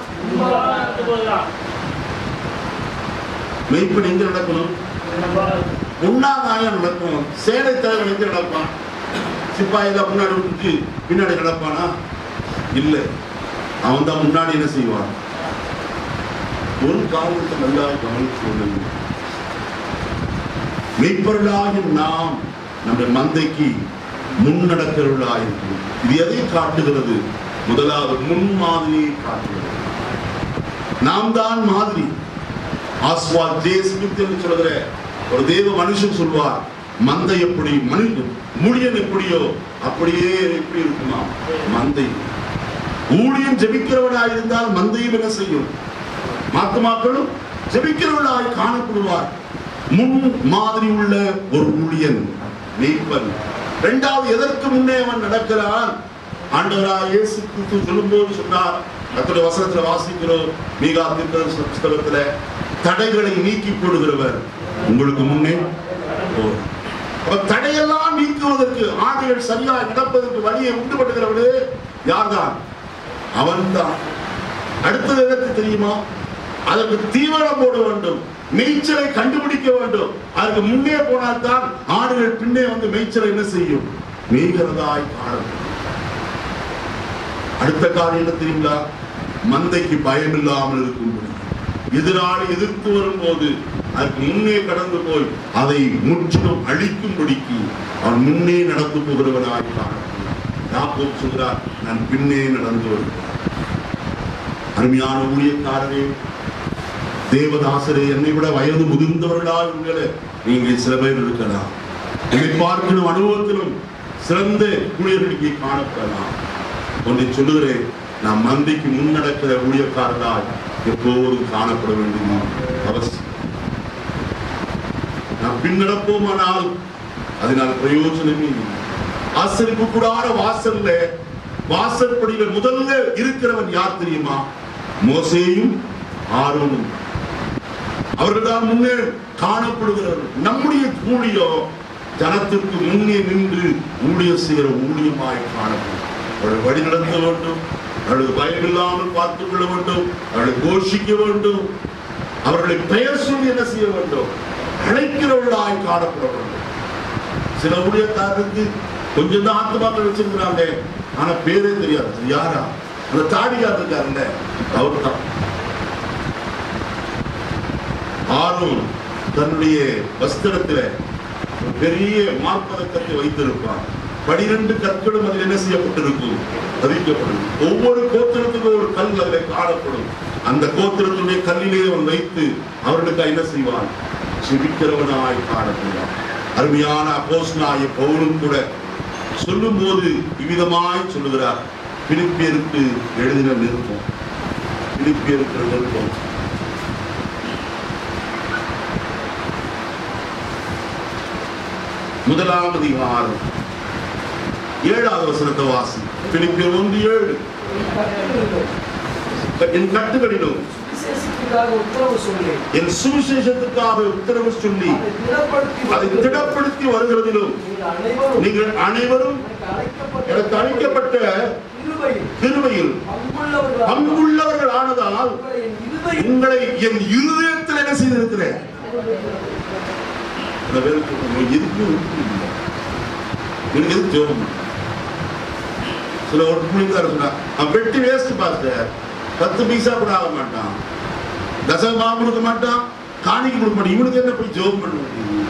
மெய்ப்பன் எங்க நடக்கணும் உண்ணாதாய நடக்கணும் சேலை தலைவன் எங்க நடப்பான் சிப்பாயெல்லாம் முன்னாடி விட்டுட்டு பின்னாடி நடப்பானா இல்ல அவன் தான் முன்னாடி என்ன செய்வான் ஒரு காரணத்தை நல்லா கவனித்து கொள்ளுங்கள் மெய்ப்பொருளாகி நாம் நம்முடைய மந்தைக்கு முன்னடக்கிறவர்களாக இருக்கும் இது எதை காட்டுகிறது முதலாவது முன்மாதிரியை காட்டுகிறது நாம் தான் மாதிரி ஆஸ்வா ஜே ஸ்மித் என்று சொல்கிற ஒரு தேவ மனுஷன் சொல்வார் மந்தை எப்படி மனித ஊழியன் எப்படியோ அப்படியே எப்படி இருக்குமா மந்தை ஊழியன் ஜெபிக்கிறவனாய் இருந்தால் மந்தையும் என்ன செய்யும் மாத்துமாக்களும் ஜெபிக்கிறவர்களாய் காணப்படுவார் முன் மாதிரி உள்ள ஒரு ஊழியன் மெய்ப்பன் இரண்டாவது எதற்கு முன்னே அவன் நடக்கிறான் ஆண்டவராய் இயேசு கிறிஸ்து சொல்லும்போது சொன்னார் கர்த்தருடைய வசனத்துல வாசிக்கிறோம் மீகா தீர்க்கதரிசன புஸ்தகத்துல தடைகளை நீக்கி போடுகிறவர் உங்களுக்கு முன்னே போர் அப்ப தடையெல்லாம் நீக்குவதற்கு ஆடைகள் சரியாக நடப்பதற்கு வழியை உண்டு பண்ணுகிறவரு யார்தான் அவன்தான் அடுத்தது எதற்கு தெரியுமா அதற்கு தீவனம் போட வேண்டும் மேய்ச்சலை கண்டுபிடிக்க வேண்டும் அதற்கு முன்னே போனால் தான் ஆடுகள் பின்னே வந்து மேய்ச்சலை என்ன செய்யும் மேய்கிறதாய் காணும் அடுத்த காரியம் என்ன தெரியுங்களா மந்தைக்கு பயம் இல்லாமல் இருக்கும்படி எதிராளி எதிர்த்து வரும்போது அதற்கு முன்னே கடந்து போய் அதை முற்றிலும் அழிக்கும்படிக்கு அவன் முன்னே நடந்து போகிறவனாய் காணப்படுகிறான் யாக்கோபு சொல்கிறார் நான் பின்னே நடந்து வருகிறேன் அருமையான ஊழியக்காரரே தேவதாசரே என்னை விட வயது முதிர்ந்தவர்களாக உங்களை நீங்கள் சில பேர் இருக்கலாம் என்னை பார்க்கணும் அனுபவத்திலும் சிறந்த ஊழியர்கள் இங்கே காணப்படலாம் ஒன்றை சொல்லுகிறேன் நாம் மந்திக்கு முன்னடக்கிற ஊழியக்காரர்களால் எப்போதும் காணப்பட வேண்டியது அவசியம் நாம் பின்னடப்போமானால் அதனால் பிரயோஜனமே இல்லை ஆசரிப்பு கூடாத வாசல்ல வாசற்படியில முதல்ல இருக்கிறவன் யார் தெரியுமா மோசேயும் ஆரோனும் அவர்கள் தான் முன்னே காணப்படுகிறார்கள் நம்முடைய ஊழியம் ஜனத்திற்கு முன்னே நின்று ஊழியம் செய்கிற ஊழியமாய் காணப்படும் அவர்கள் வழி நடத்த வேண்டும் அவர்களுக்கு பயமில்லாமல் பார்த்துக் கொள்ள வேண்டும் அவர்களை கோஷிக்க வேண்டும் அவர்களை பெயர் சொல்லி என்ன செய்ய வேண்டும் அழைக்கிறவர்களாய் காணப்பட வேண்டும் சில ஊழியக்காரருக்கு கொஞ்சம் தான் ஆத்மாக்கள் வச்சிருக்கிறாங்க ஆனா பேரே தெரியாது அது யாரா அந்த தாடிக்கார் இருக்காருல்ல அவர் தான் ஆரோன் தன்னுடைய வஸ்திரத்துல ஒரு பெரிய மார்பதக்கத்தை வைத்திருப்பான் பனிரெண்டு கற்களும் அதில் என்ன செய்யப்பட்டிருக்கும் பதிக்கப்படும் ஒவ்வொரு கோத்திரத்துக்கும் ஒரு கல் அதில் காணப்படும் அந்த கோத்திரத்துடைய கல்லிலே அவன் வைத்து அவர்களுக்கு என்ன செய்வான் செபிக்கிறவனாய் காணப்படுவான் அருமையான அப்போஸ்தலனாகிய பவுலும் கூட சொல்லும்போது இவ்விதமாய் சொல்லுகிறார் பிலிப்பியருக்கு எழுதின நிருப்பம் பிலிப்பியருக்கு நிருப்பம் முதலாம் அதிகாரம் ஏழாவது வசனத்தை வாசி பிலிப்பியர் ஒன்று ஏழு என் கட்டுகளிலும் விசேஷத்துக்காக உத்தரவு சொல்லி என் சுவிசேஷத்துக்காக உத்தரவு சொல்லி அதை திடப்படுத்தி அதை வருகிறது. திடப்படுத்தி வருகிறதிலும் நீங்கள் அனைவரும் நீங்கள் அனைவரும் எனக்கு அழைக்கப்பட்ட எனக்கு அளிக்கப்பட்ட கிருபையில் கிருபையில் பங்குள்ளவர்களாக பங்குள்ளவர்கள் ஆனதால் உங்களை என் இருதயம் உங்களை என் இருதயத்தில் என்ன செய்திருக்கிறேன் சில பேருக்கு உங்க எதுக்கு உறுப்பு இல்லை. எனக்கு எதுக்கு ஜோம் பண்ணணும்? சில ஒரு புள்ளிக்கார சொன்னா அவன் வெட்டி வேஸ்ட் பாஸ்டர் பத்து பைசா கூட ஆக மாட்டான் தசகமா கொடுக்க மாட்டான் காணிக்கு கொடுக்க மாட்டான் இவனுக்கு என்ன போய் ஜோம் பண்ண முடியும்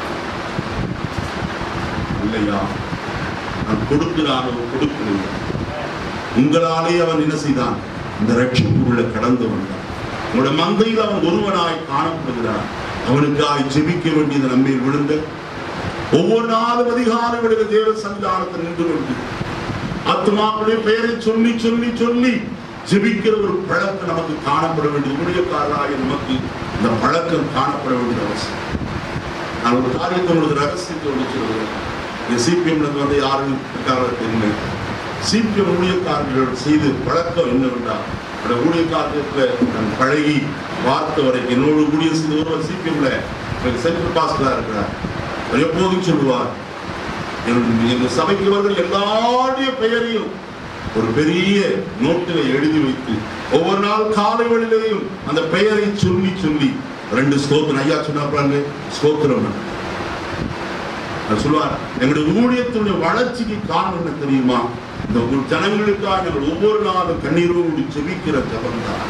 இல்லையா நான் கொடுக்கிறானோ கொடுக்கலையா உங்களாலே அவன் என்ன செய்தான் இந்த ரட்சிப்புக்குள்ள கடந்து வந்தான் உங்களோட மந்தையில் அவன் ஒருவனாய் காணப்படுகிறான் அவனுக்காய் ஜெபிக்க வேண்டியது நம்மை விழுந்த ஒவ்வொரு நாளும் அதிகாலை விடுகிற தேவ சன்னிதானத்தில் நின்று கொண்டு ஆத்மாக்களுடைய பெயரை சொல்லி சொல்லி சொல்லி ஜெபிக்கிற ஒரு பழக்கம் நமக்கு காணப்பட வேண்டியது ஊழியக்காரராக நமக்கு இந்த பழக்கம் காணப்பட வேண்டியது அவசியம் நான் ஒரு காரியத்தை உங்களுக்கு ரகசியத்தை ஒன்று சொல்கிறேன் இந்த சிபிஎம்ல வந்து யாரும் இருக்காங்க தெரியல சிபிஎம் ஊழியக்காரர்கள் செய்து பழக்கம் என்னவென்றால் அந்த ஊழியக்காரத்தில் நான் பழகி பார்த்த வரைக்கும் என்னோடு ஊழியர் செய்த ஒருவர் சிபிஎம்ல சென்ட்ரல் பாஸ்டரா இருக்கிறார் அவர் எப்போதும் சொல்லுவார் என் எங்க சபைக்கு வருகிற எல்லாருடைய பெயரையும் ஒரு பெரிய நோட்டில் எழுதி வைத்து ஒவ்வொரு நாள் காலை வேளையிலேயும் அந்த பெயரை சொல்லி சொல்லி ரெண்டு ஸ்தோத்திரம் ஐயா சொன்னாங்க ஸ்தோத்திரம் அவர் சொல்லுவார் எங்களுடைய ஊழியத்தினுடைய வளர்ச்சிக்கு காரணம் என்ன தெரியுமா இந்த ஒரு ஜனங்களுக்காக நாங்கள் ஒவ்வொரு நாளும் கண்ணீரோடு ஜெபிக்கிற ஜபம் தான்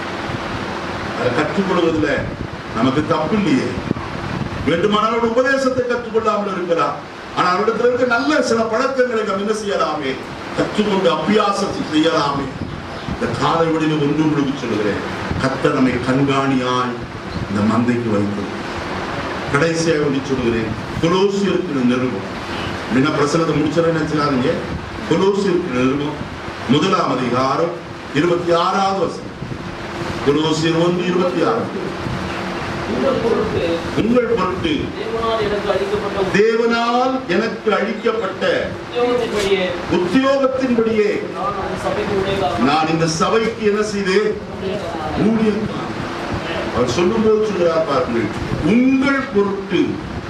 அதை கற்றுக்கொள்வதில் நமக்கு தப்பு இல்லையே வேண்டுமானால் ஒரு உபதேசத்தை கற்றுக்கொள்ளாமல் இருக்கலாம் ஆனால் அவரிடத்தில் இருக்க நல்ல சில பழக்கங்களை நாம் என்ன செய்யலாமே கற்றுக்கொண்டு அபியாசம் செய்யலாமே இந்த காலை வழியில் ஒன்று உங்களுக்கு சொல்கிறேன் கத்த நம்மை கண்காணியாய் இந்த மந்தைக்கு வைத்தது கடைசியாக ஒன்று சொல்கிறேன் கொலோசியருக்கு நிறுவம் அப்படின்னா பிரசனத்தை முடிச்சிடறேன்னு நினைச்சாங்க கொலோசியருக்கு நிறுவம் முதலாம் அதிகாரம் இருபத்தி ஆறாவது வசனம் கொலோசியர் ஒன்று இருபத்தி ஆறு உங்கள் பொருட்டு உங்கள் பொருட்டு தேவனால் எனக்கு அளிக்கப்பட்ட தேவனால் எனக்கு அளிக்கப்பட்ட உத்தியோகத்தின்படியே உத்தியோகத்தின்படியே நான் அந்த சபைக்கு உடையதாக நான் இந்த சபைக்கு என்ன செய்தேன் ஊழியம் அவர் சொல்லும்போது சொல்கிறார் பாருங்கள் உங்கள் பொருட்டு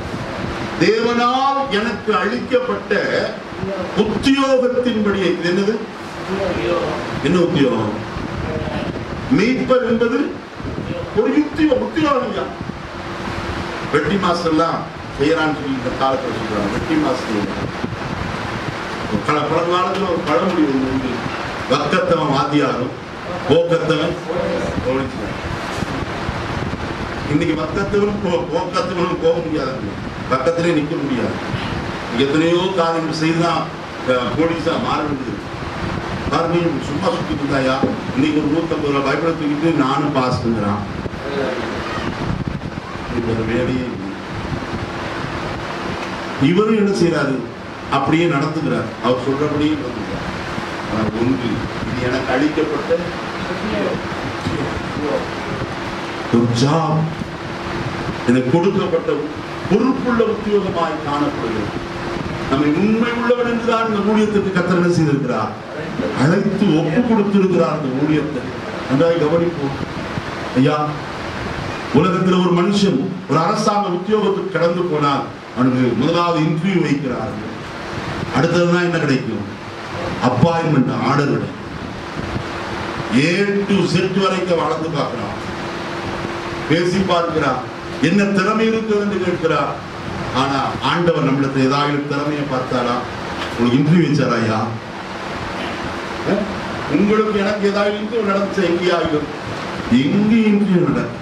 தேவனால் எனக்கு அளிக்கப்பட்ட உத்தியோகத்தின்படியே இது என்னது என்ன உத்தியோகம் மீட்பர் என்பது ஒரு உத்தியோகம் உத்தியோகம் ஐயா வெட்டி மாஸ்டர் எல்லாம் செய்யறான்னு சொல்லி இந்த காலத்தில் சொல்றாங்க வெட்டி மாஸ்டர் பல பழங்காலத்தில் ஒரு பழமொழி ஒன்று உண்டு வக்கத்தவன் வாத்தியாரும் போக்கத்தவன் கவனிச்சுக்கிறான். இன்னைக்கு வக்கத்தவனும் போ- போக்கத்தவனும் போக முடியாது பக்கத்திலே நிற்க முடியாது எத்தனையோ காரியங்கள் செய்துதான் அஹ், போலீஸா மாற வேண்டியது பாருங்க இவன் சும்மா சுத்திட்டு இருந்தாயா இன்னைக்கு ஒரு நூத்தம்பது ரூபாய் பைபிளை தூக்கிட்டு நானும் பாஸ்ங்கிறான் இது ஒரு வேலையே இல்லை. இவரும் என்ன செய்யறாரு அப்படியே நடந்துக்கிறார் அவர் சொல்றபடியே நடந்துக்கிறார் ஆனால் ஒன்று இது எனக்கு அளிக்கப்பட்ட ஒரு ஜாப் எனக்கு கொடுக்கப்பட்ட பொறுப்புள்ள உத்தியோகமாய் காணப்படுகிறது நம்மை உண்மை உள்ளவன் என்றுதான் இந்த ஊழியத்துக்கு கத்தர் என்ன செய்திருக்கிறார் அழைத்து ஒப்பு கொடுத்திருக்கிறார் அந்த ஊழியத்தை நன்றாய் கவனிப்போம் ஐயா உலகத்தில் ஒரு மனுஷன் ஒரு அரசாங்க உத்தியோகத்துக்கு கடந்து போனால் அவனுக்கு முதலாவது இன்டர்வியூ வைக்கிறார்கள் அடுத்ததுதான் என்ன கிடைக்கும் அப்பாயின்மெண்ட் ஆர்டர் கிடைக்கும் ஏ டு செட் வரைக்கும் வளர்ந்து பார்க்கிறான் பேசி பார்க்கிறான் என்ன திறமை இருக்குது என்று கேட்கிறார் ஆனா ஆண்டவர் நம்மளுக்கு ஏதாவது திறமையை பார்த்தாரா உங்களுக்கு இன்டர்வியூ வச்சாரா ஐயா அஹ்? உங்களுக்கு எனக்கு ஏதாவது இன்டர்வியூ நடந்துச்சு எங்கேயாயும் எங்க இன்டர்வியூ நடக்குது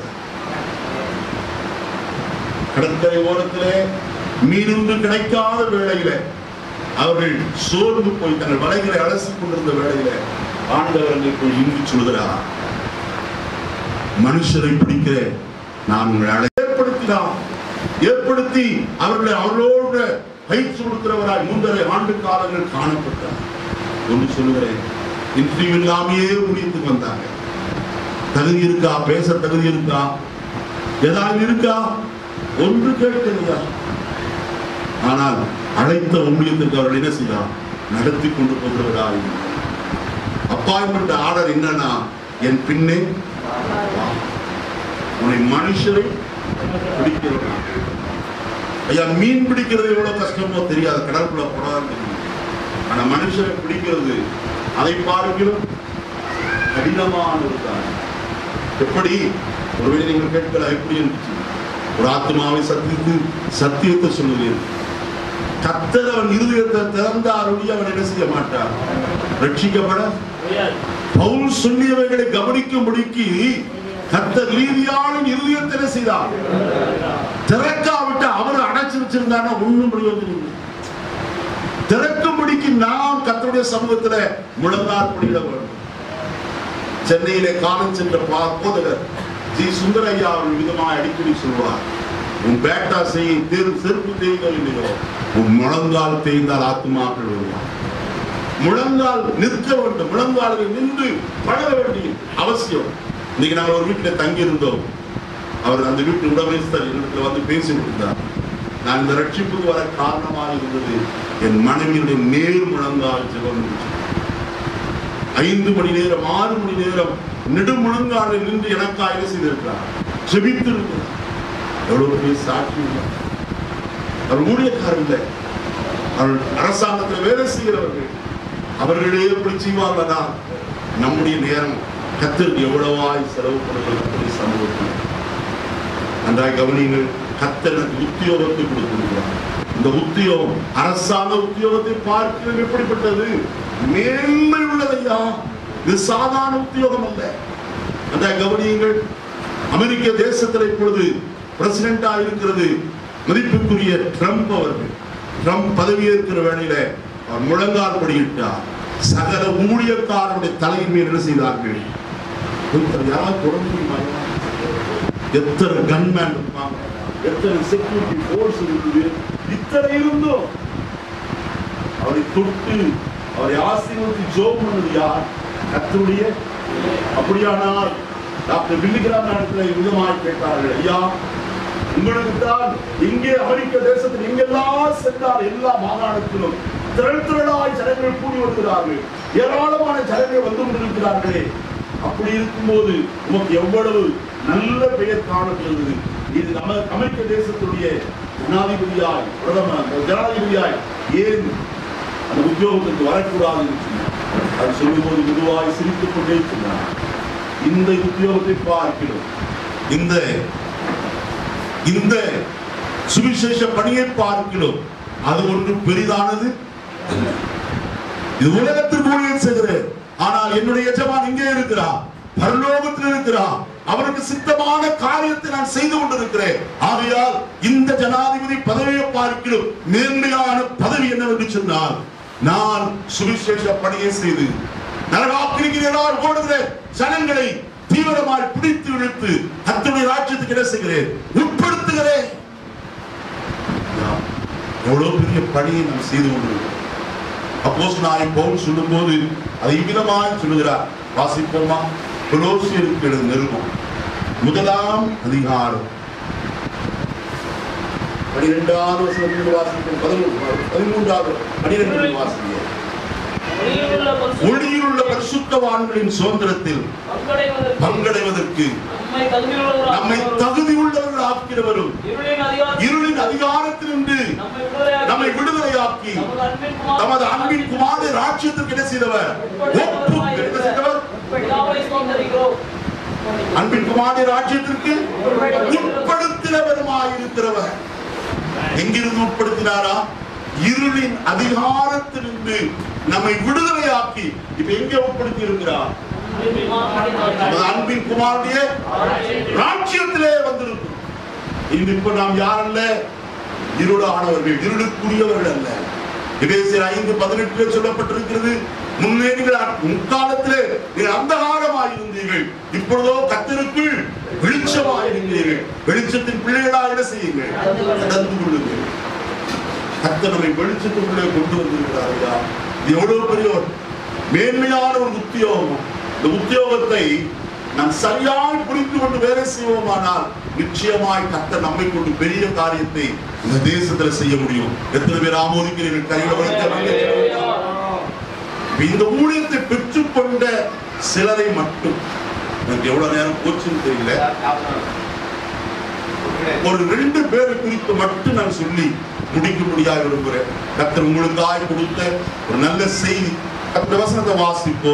கடற்கரை ஓரத்திலே மீனொன்று கிடைக்காத வேளையில அவர்கள் சோர்ந்து போய் தங்கள் வலைகளை அலசிக் கொண்டிருந்த வேளையில ஆண்டவர்களுக்கு இங்கு சொல்கிறார் மனுஷரை பிடிக்க நான் உங்களை அழை ஏற்படுத்தினார் ஏற்படுத்தி அவர்களை அவர்களோடு பயிற்சி கொடுக்கிறவராய் மூன்றரை ஆண்டு காலங்கள் காணப்பட்டார் ஒன்று சொல்லுகிறேன் இன்டர்வியூ இல்லாமையே ஊழியத்துக்கு வந்தாங்க தகுதி இருக்கா பேச தகுதி இருக்கா ஏதாவது இருக்கா ஒன்று கேட்கலையா ஆனால் அழைத்த ஊழியத்துக்கு அவர்கள் என்ன செய்யலாம் நடத்தி கொண்டு போகிறவராய் அப்பாயின்மெண்ட் ஆர்டர் என்னன்னா என் பின்னே வா. உன்னை மனுஷரை பிடிக்கிறவனா ஐயா மீன் பிடிக்கிறது எவ்வளவு கஷ்டமோ தெரியாது கடற்குள்ள போனாதான் தெரியும் ஆனா மனுஷரை பிடிக்கிறது அதை பார்க்கிறோம் கடினமான ஒரு காரியம் எப்படி ஒருவேளை நீங்கள் கேட்கலாம் எப்படி இருந்துச்சு ஒரு ஆத்மாவை சத்தித்து சத்தியத்தை சொல்லுகிறேன் கத்தர் அவன் இருதயத்தை திறந்தார் ஒழிய அவன் என்ன செய்ய மாட்டார் ரட்சிக்கப்பட பவுல் சொல்லியவைகளை கவனிக்கும்படிக்கு கத்தர் லீதியாளின் இருதயத்தை என்ன செய்தார் திறக்காவிட்டு அவர் அடைச்சு வச்சிருந்தாருன்னா ஒண்ணும் பிரயோஜனம் இல்லை திறக்கும்படிக்கு நாம் கத்தருடைய சமூகத்துல முழங்கால் படியிட வேண்டும் சென்னையிலே காலம் சென்ற பா- போதகர் ஜி சுந்தரையா அவர்கள் விதமாக அடிக்கடி சொல்வார் உன் பேட்டா செய்ய தேர் செருப்பு தேய்கள் இல்லையோ உன் முழங்கால் தேய்ந்தால் ஆத்துமாக்கள் வருவான் முழங்கால் நிற்க வேண்டும் முழங்காலில் நின்று பழக வேண்டிய அவசியம் இன்னைக்கு நாங்கள் ஒரு வீட்டில் தங்கி இருந்தோம் அவர் அந்த வீட்டு உடமைஸ்தர் என்னிடத்துல வந்து பேசி கொடுத்தார் நான் இந்த ரட்சிப்புக்கு வர காரணமாக இருந்தது என் மனைவியுடைய நேர் முழங்கால் ஜெபம் இருந்துச்சு. ஐந்து மணி நேரம் ஆறு மணி நேரம் நெடுமுழங்காலில் நின்று எனக்காக என்ன செய்திருக்கிறார் ஜெபித்து இருக்கிறார் எவ்வளவு பெரிய சாட்சி இல்லை. அவர் ஊழியக்காரர் இல்லை அவர் அரசாங்கத்தில் வேலை செய்கிறவர்கள் அவர்களே எப்படி செய்வார்களா நம்முடைய நேரம் கத்திற்கு எவ்வளவாய் செலவு பண்ணுறது சமூகத்தில் நன்றாய் கவனியுங்கள் கத்தர் எனக்கு உத்தியோகத்தை கொடுத்திருக்கிறார் இந்த உத்தியோகம் அரசாங்க உத்தியோகத்தை பார்க்கிறது எப்படிப்பட்டது மேன்மை உள்ளதையா இது சாதாரண உத்தியோகம் அல்ல நன்றாய் கவனியுங்கள் அமெரிக்க தேசத்தில் இப்பொழுது பிரசிடண்டா இருக்கிறது மதிப்புக்குரிய ட்ரம்ப் அவர்கள் ட்ரம்ப் பதவியேற்கிற வேளையில அவர் முழங்கால் படியிட்டார் சகல ஊழியக்காரருடைய தலையின் மேல் என்ன செய்தார்கள் ஒருத்தர் யாராவது தொட முடியுமா எத்தனை கன்மேன் இருப்பாங்க எத்தனை செக்யூரிட்டி போர்ஸ் இருக்குது இத்தனை இருந்தும் அவரை தொட்டு அவரை ஆசீர்வதி ஜோம் பண்ணது யார் கத்தருடைய அப்படியானால் டாக்டர் வில்லிகிராம் இடத்துல விதமாய் கேட்டார்கள் ஐயா உங்களுக்கு தான் இங்கே அமெரிக்க தேசத்தில் எங்கெல்லாம் சென்றார் எல்லா மாகாணத்திலும் திரள் திரளாய் ஜனங்கள் கூடி வருகிறார்கள் ஏராளமான ஜனங்கள் வந்து கொண்டிருக்கிறார்களே அப்படி இருக்கும்போது உமக்கு எவ்வளவு நல்ல பெயர் காணப்படுகிறது இது நம்ம அமெரிக்க தேசத்துடைய ஜனாதிபதியாய் பிரதமர் ஜனாதிபதியாய் ஏன் அந்த உத்தியோகத்துக்கு வரக்கூடாது என்று சொன்னார். அது சொல்லும்போது மெதுவாய் சிரித்துக் கொண்டே சொன்னார் இந்த உத்தியோகத்தை பார்க்கிறோம் இந்த இந்த சுவிசேஷ பணியை பார்க்கிறோம் அது ஒன்று பெரிதானது அல்ல. இது உலகத்திற்கு ஊழியம் செய்கிறேன் ஆனால் என்னுடைய எஜமான் இங்கே இருக்கிறார் பரலோகத்தில் இருக்கிறார் அவருக்கு சித்தமான காரியத்தை நான் செய்து கொண்டிருக்கிறேன் ஆகையால் இந்த ஜனாதிபதி பதவியை பார்க்கிறோம் மேன்மையான பதவி என்னவென்று சொன்னால் நான் சுவிசேஷ பணியை செய்து நரகாக்கிரிகள் ஓடுகிற ஜனங்களை தீவிரமாய் பிடித்து இழுத்து கர்த்தருடைய ராஜ்யத்துக்கு என்ன செய்கிறேன் உட்படுத்துகிறேன் எவ்வளவு பெரிய பணியை நாம் செய்து கொண்டிருக்கிறோம் அப்போஸ் நான் பவுல் சொல்லும்போது அதை இவ்விதமாய் சொல்லுகிறார் வாசிப்போமா கொலோசியருக்கு எழுது நிருபம் முதலாம் அதிகாரம் பனிரெண்டாவது வசனத்தில் வாசிப்போம் பதிமூன்று பதிமூன்றாவது பனிரெண்டு வாசிங்க ஒளியிலுள்ள பரிசுத்த ஒளியில் உள்ள பரிசுத்தவான்களின் சுதந்திரத்தில் பங்கடைவதற்கு பங்கடைவதற்கு நம்மை தகுதியுள்ளவர்களாக நம்மை தகுதி உள்ளவர்கள் ஆக்கிறவரும் இருளின் அதிகாரத்தில் இருளின் அதிகாரத்திலிருந்து நம்மை விடுதலையாக்கி நம்மை விடுதலையாக்கி நமது அன்பின் குமாரன் தமது அன்பின் குமாரனை ராஜ்யத்திற்கு என்ன செய்தவர் ஒப்பு என்ன செய்தவர் பிதாவை ஸ்தோத்தரிக்கிறோம். அன்பின் குமாரனை ராஜ்யத்திற்கு உட்படுத்தினவருமாய் இருக்கிறவர் எங்கிருந்து உட்படுத்தினாரா இருளின் அதிகாரத்திலிருந்து நம்மை விடுதலையாக்கி இப்ப எங்க உட்படுத்தி இருக்கிறார் அன்பின் குமாரன் நமது அன்பின் குமாரனுடைய ராஜ்யத்திலே வந்திருக்கும் இன்று இப்ப நாம் யார் அல்ல இருளானவர்கள் இருளுக்குரியவர்கள் அல்ல எபேசியர் ஐந்து பதினெட்டில் சொல்லப்பட்டிருக்கிறது முன்னே நீங்கள் முக்காலத்திலே நீங்கள் அந்தகாரமாய் இருந்தீர்கள் இப்பொழுதோ கத்தருக்குள் வெளிச்சமாய் இருந்தீர்கள் வெளிச்சத்தின் பிள்ளைகளாக என்ன செய்யுங்கள் நடந்து கொள்ளுங்கள் கத்தர் நம்மை வெளிச்சத்துக்குள்ளே கொண்டு வந்திருக்கிறார் ஐயா இது எவ்வளவு பெரிய ஒரு மேன்மையான ஒரு உத்தியோகம் இந்த உத்தியோகத்தை நாம் சரியாய் புரிந்து கொண்டு வேலை செய்வோமானால் நிச்சயமாய் கத்தர் நம்மை கொண்டு பெரிய காரியத்தை இந்த தேசத்துல செய்ய முடியும் எத்தனை பேர் ஆமோதிக்கிறீர்கள் கையில வைத்து இந்த ஊழியத்தை பெற்றுக்கொண்ட சிலரை மட்டும் எனக்கு எவ்வளவு நேரம் போச்சுன்னு தெரியல ஒரு ரெண்டு பேரை குறித்து மட்டும் நான் சொல்லி முடிக்க முடியாது விரும்புகிறேன் கத்தர் உங்களுக்காய் கொடுத்த ஒரு நல்ல செய்தி கத்தர் வசனத்தை வாசிப்போ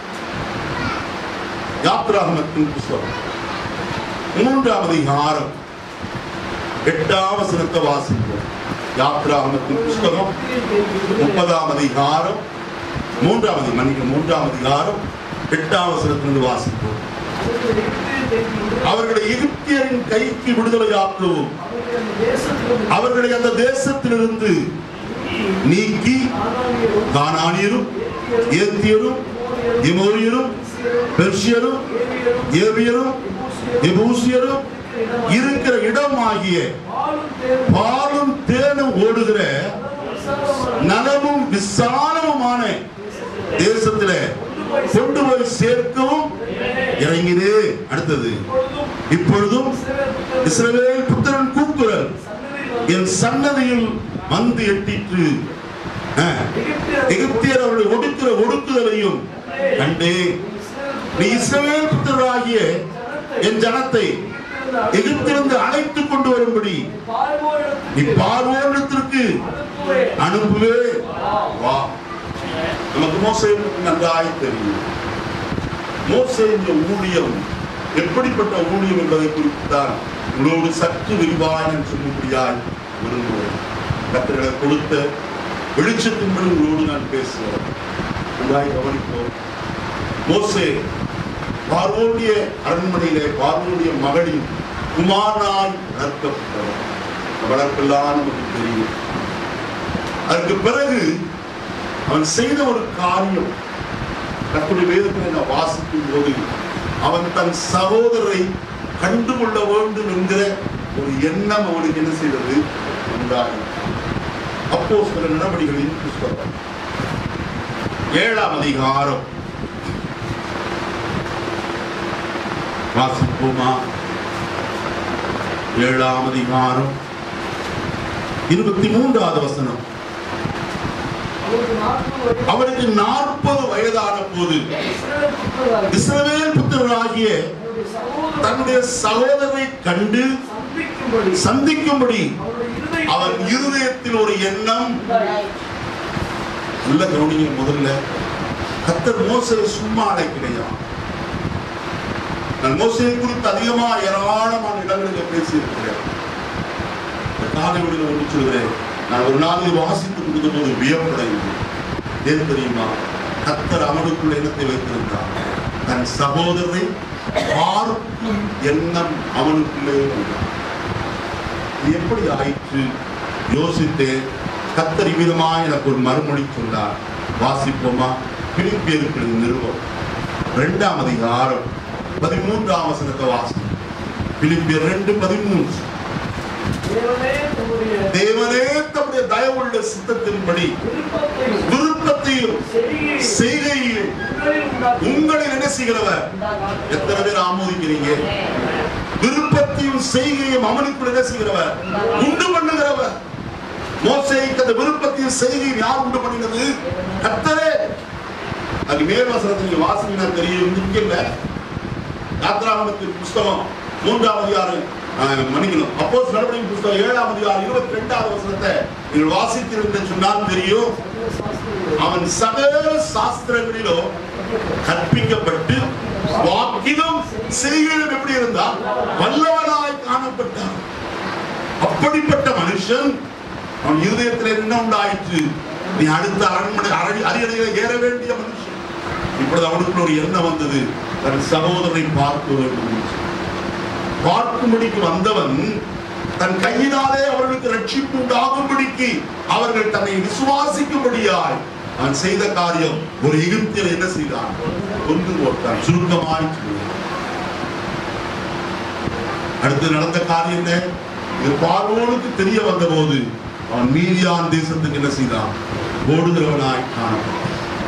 யாத்ராகமத்தின் புஸ்தகம் மூன்றாம் அதிகாரம் எட்டாம் வசனத்தை வாசிப்போம் யாத்ராகமத்தின் புஸ்தகம் முப்பதாம் அதிகாரம் மூன்றாம் அதி மன்னிக்க மூன்றாம் அதிகாரம் எட்டாம் வசனத்திலிருந்து வாசிப்போம் அவர்களை எகிப்தியரின் கைக்கு விடுதலையாக்கவும் அவர்களை அந்த தேசத்திலிருந்து நீக்கி கானானியரும் ஏத்தியரும் எமோரியரும் பெர்ஷியரும் ஏவியரும் எபூசியரும் இருக்கிற இடமாகிய பாலும் தேனும் ஓடுகிற நலமும் விசாலமுமான தேசத்துல கொண்டு போய் சேர்க்கவும் இறங்கினே அடுத்தது இப்பொழுதும் இஸ்ரவேல் புத்திரன் கூக்குரல் என் சன்னதியில் வந்து எட்டிற்று அஹ், எகிப்தியர் அவர்களை ஒடுக்கிற ஒடுக்குதலையும் கண்டே நீ இஸ்ரவேல் புத்திரராகிய என் ஜனத்தை எகிப்திலிருந்து அழைத்துக் கொண்டு வரும்படி நீ பார்வோனிடத்திற்கு அனுப்புவே வா நமக்கு மோசே நன்றாய் தெரியும் மோசே இந்த ஊழியம் எப்படிப்பட்ட ஊழியம் என்பதை குறித்து தான் உங்களோடு சற்று விரிவாக நான் சொல்லும்படியாய் விரும்புகிறேன் கத்திரங்களை கொடுத்த வெளிச்சத்தின்படி உங்களோடு நான் பேசுகிறேன் நன்றாய் கவனிப்போம் மோசே பார்வோனுடைய அரண்மனையிலே பார்வோனுடைய மகளின் குமாரனாய் வளர்க்கப்பட்டவர் அந்த வளர்ப்பெல்லாம் நமக்கு தெரியும் அதற்கு பிறகு அவன் செய்த ஒரு காரியம் கத்துடைய வேதத்தை நான் வாசிக்கும் போது அவன் தன் சகோதரரை கண்டுகொள்ள வேண்டும் என்கிற ஒரு எண்ணம் அவனுக்கு என்ன செய்தது உண்டாகும் அப்போ சில நடவடிக்கைகளின் புஸ்தகம் ஏழாம் அதிகாரம் வாசிப்போமா ஏழாம் அதிகாரம் இருபத்தி மூன்றாவது வசனம் அவனுக்கு நாற்பது வயதான போது இஸ்ரவேல் புத்திரராகிய தன்னுடைய சகோதரரை கண்டு சந்திக்கும்படி அவன் இருதயத்தில் ஒரு எண்ணம் நல்ல கவனிங்க முதல்ல கத்தர் மோசை சும்மா அழைக்கிறையான் நான் மோசையை குறித்து அதிகமா ஏராளமான இடங்களில் பேசியிருக்கிறேன் இந்த காலை விடுதலை ஒன்று சொல்கிறேன் நான் ஒரு நாள் இதை வாசித்து கொடுத்த போது வியப்படைந்தேன் ஏன் தெரியுமா கத்தர் அவனுக்குள்ள எண்ணத்தை வைத்திருந்தார் தன் சகோதரரை பார்க்கும் எண்ணம் அவனுக்குள்ளே இருந்தார் இது எப்படி ஆயிற்று யோசித்தேன் கத்தர் இவ்விதமா எனக்கு ஒரு மறுமொழி சொன்னார் வாசிப்போமா பிலிப்பியருக்கு நிறுவம் இரண்டாம் அதிகாரம் பதிமூன்றாம் வசனத்தை வாசி பிலிப்பியர் ரெண்டு பதிமூன்று தேவனே தம்முடைய தயவுள்ள சித்தத்தின்படி விருப்பத்தையும் செய்கையையும் உங்களை என்ன செய்கிறவர் எத்தனை பேர் ஆமோதிக்கிறீங்க விருப்பத்தையும் செய்கையும் அவனுக்குள் என்ன செய்கிறவர் உண்டு பண்ணுகிறவர் மோசைக்கு அந்த விருப்பத்தையும் செய்கையும் யார் உண்டு பண்ணினது கத்தரே அது மேல் வசனத்தில் நீங்க வாசிங்கன்னா தெரியும் இங்க இல்ல யாத்ராகமத்தின் புஸ்தகம் மூன்றாம் அதிகாரம் ஆஹ், மன்னிக்கணும் அப்போ நடவடிக்கை புஸ்தகம் ஏழாம் அதிகாரம் இருபத்தி ரெண்டாவது வசனத்தை நீங்கள் வாசித்திருந்த சொன்னால் தெரியும் அவன் சகல சாஸ்திரங்களிலும் கற்பிக்கப்பட்டு வாக்கிலும் செய்கையிலும் எப்படி இருந்தால் வல்லவனாய் காணப்பட்டான் அப்படிப்பட்ட மனுஷன் அவன் இருதயத்தில் என்ன உண்டாயிற்று நீ அடுத்த அரண்மனை அரணி அரியணையில ஏற வேண்டிய மனுஷன் இப்பொழுது அவனுக்குள்ள ஒரு எண்ணம் வந்தது தன் சகோதரனை பார்க்க வேண்டும் என்று. பார்க்கும்படிக்கு வந்தவன் தன் கையினாலே அவர்களுக்கு ரட்சிப்பு உண்டாகும்படிக்கு அவர்கள் தன்னை விசுவாசிக்கும்படியாய் அவன் செய்த காரியம் ஒரு எகிப்தியர் என்ன செய்தான் கொண்டு போட்டான் சுருக்கமாய் சொல்லுகிறான். அடுத்து நடந்த காரியம் என்ன இது பார்வோனுக்கு தெரிய வந்தபோது அவன் மீதியான் தேசத்துக்கு என்ன செய்தான் ஓடுகிறவனாய் காணப்பட்டான்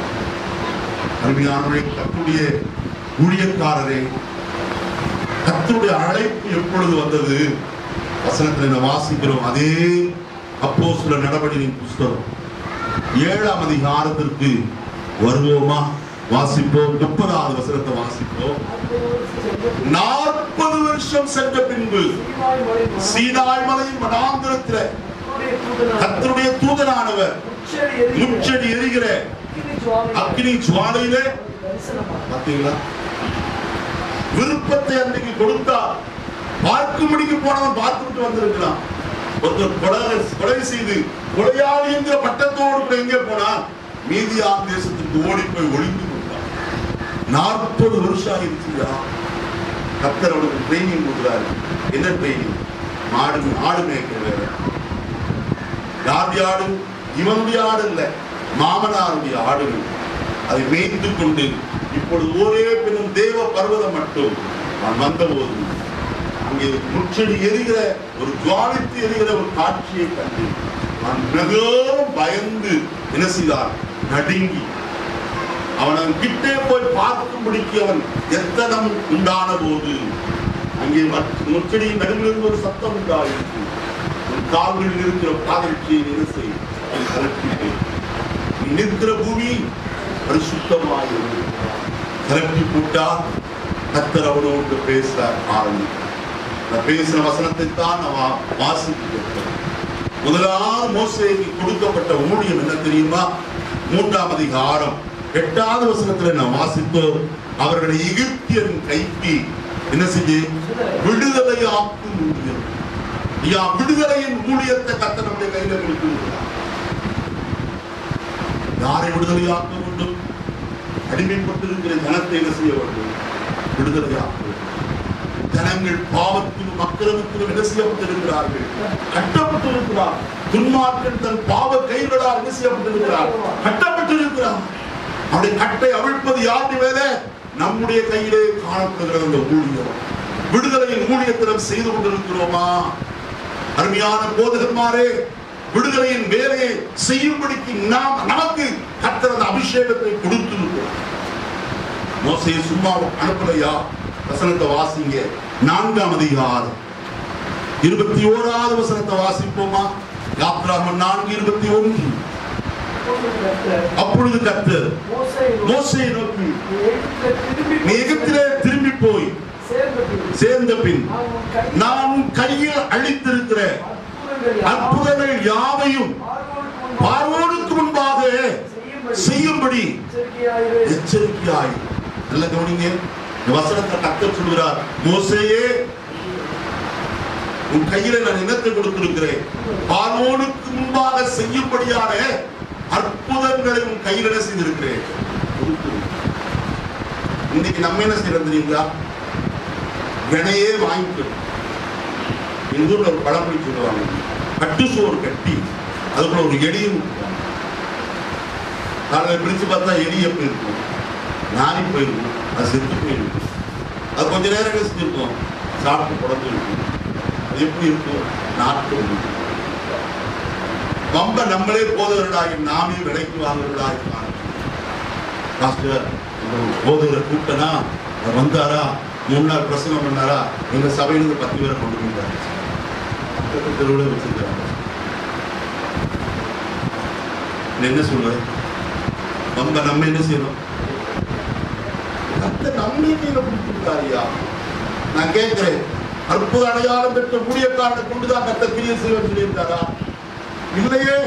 அருமையானவரே கத்துடைய ஊழியக்காரரே கர்த்தருடைய அழைப்பு எப்பொழுது வந்தது வசனத்தில் என்ன வாசிக்கிறோம் அதே அப்போ சில நடவடிக்கையின் புஸ்தகம் ஏழாம் அதிகாரத்திற்கு வருவோமா வாசிப்போம் முப்பதாவது வசனத்தை வாசிப்போம் நாற்பது வருஷம் சென்ற பின்பு சீனாய் மலையின் மனாந்திரத்தில் கர்த்தருடைய தூதனானவர் முச்செடி எரிகிற அக்னி ஜுவாலையிலே பாத்தீங்களா விருப்பத்தை அன்னைக்கு கொடுத்தார் பார்க்கும்படிக்கு போனவன் பார்த்துட்டு வந்திருக்கலாம் ஒருத்தர் கொலை கொலை செய்து கொலையாளி என்கிற பட்டத்தோடு கூட எங்கே போனான் மீதியான் தேசத்துக்கு ஓடி போய் ஒளிந்து கொண்டான் நாற்பது வருஷம் ஆயிடுச்சுயா கத்தர் அவனுக்கு ட்ரைனிங் கொடுக்குறாரு என்ன ட்ரைனிங் மாடு ஆடு மேய்க்கிற வேலை யாருடைய ஆடு இவனுடைய ஆடு இல்ல மாமனாருடைய ஆடுகள் அதை மேய்த்து கொண்டு இப்பொழுது ஒரே பெண்ணும் தேவ பர்வதம் மட்டும் நான் வந்தபோது அங்கே முச்செடி எரிகிற ஒரு ஜுவாலித்து எரிகிற ஒரு காட்சியை கண்டு நான் மிகவும் பயந்து என்ன செய்தார் நடுங்கி அவன் அவன் கிட்டே போய் பார்க்கும்படிக்கு அவன் எத்தனம் உண்டான போது அங்கே மற்ற- முச்செடியின் நடுவிலிருந்து ஒரு சத்தம் உண்டாயிருக்கு உன் கால்களில் இருக்கிற பாதரட்சியை என்ன செய் அதை கலட்டிட்டு நீ நிற்கிற பூமி பரிசுத்தமாக கலட்டி போட்டா கத்தர் அவனோடு பேச ஆரம்பித்தார் நான் பேசின வசனத்தை தான் நான் வாசித்து முதலாவது மோசேக்கு கொடுக்கப்பட்ட ஊழியம் என்ன தெரியுமா மூன்றாம் அதிகாரம் எட்டாவது வசனத்துல நான் வாசித்தோம் அவர்களை எகிப்தியன் கைக்கு என்ன செய்ய விடுதலை ஆக்கும் ஊழியம் ஐயா விடுதலையின் ஊழியத்தை கத்த நம்முடைய கையில கொடுத்து யாரை விடுதலையாக்க வேண்டும் அடிமைப்பட்டிருக்கிற ஜனத்தை என்ன செய்ய வேண்டும் விடுதலையாக்க வேண்டும் ஜனங்கள் பாவத்திலும் அக்கிரமத்திலும் என்ன செய்யப்பட்டிருக்கிறார்கள் கட்டப்பட்டிருக்கிறார் துன்மார்க்கன் தன் பாவ கைகளால் என்ன செய்யப்பட்டிருக்கிறார் கட்டப்பட்டிருக்கிறார் அவருடைய கட்டை அவிழ்ப்பது யாருடைய வேலை நம்முடைய கையிலே காணப்படுகிற அந்த ஊழியம் விடுதலையின் ஊழியத்திடம் செய்து கொண்டிருக்கிறோமா அருமையான போதகന്മാരെ விடுதலையின் வேலையை செய்யும்படிக்கு நாம் நமக்கு கர்த்தர் அந்த அபிஷேகத்தை கொடுத்திருக்கிறோம் மோசையை சும்மா அனுப்பலையா வசனத்தை வாசிங்க நான்காம் அதிகாரம் இருபத்தி ஓராவது வசனத்தை வாசிப்போமா யாத்ராமன் நான்கு இருபத்தி ஒன்று அப்பொழுது கர்த்தர் மோசையை நோக்கி நீ எகிப்திலே திரும்பி போய் சேர்ந்த பின் நான் உன் கையில் அளித்திருக்கிற அற்புதங்கள் யாவையும் பார்வோனுக்கு முன்பாக செய்யும்படி எச்சரிக்கையாய் நல்ல கவனிங்க இந்த வசனத்தை கத்தர் சொல்கிறார் மோசேயே உன் கையில நான் இனத்தை கொடுத்திருக்கிறேன் பார்வோனுக்கு முன்பாக செய்யும்படியான அற்புதங்களை உன் கையில் என்ன செய்திருக்கிறேன் கொடுத்திருக்கிறேன். இன்னைக்கு நம்ம என்ன செய்யறது தெரியுங்களா வினையே வாங்கிக்கணும் எங்க ஊர்ல ஒரு பழமொழி சொல்லுவாங்க கட்டு சோறு கட்டி அதுக்குள்ள ஒரு எலியும் நாங்கள் பிரிச்சு பார்த்தா எலி எப்படி இருக்கும் நாரி போயிருக்கும் அது செத்து போயிருக்கும் அது கொஞ்ச நேரம் என்ன செஞ்சிருக்கும் சாப்பிட்டு புடந்து இருக்கும் அது எப்படி இருக்கும் நாட்டு ரொம்ப நம்மளே போதவர்களாகி நாமே விலைக்கு வாங்குறவர்களாகி காண பாஸ்டர் போதகரை கூப்பிட்டனா அவர் வந்தாரா மூணு நாள் பிரசங்கம் பண்ணாரா எங்க சபையிலிருந்து பத்து பேரை கொண்டு வந்தாரு பக்கத்து தெருவில் வச்சிருக்காங்க நான் என்ன சொல்றேன் நம்ம நம்ம என்ன செய்யணும் கத்த நம்மளே கையில கொடுத்துருக்காரியா நான் கேட்கிறேன் அற்புத அடையாளம் பெற்ற ஊழியக்காரனை கொண்டுதான் கத்த கிரிய செய்வன் சொல்லியிருக்காரா இல்லையே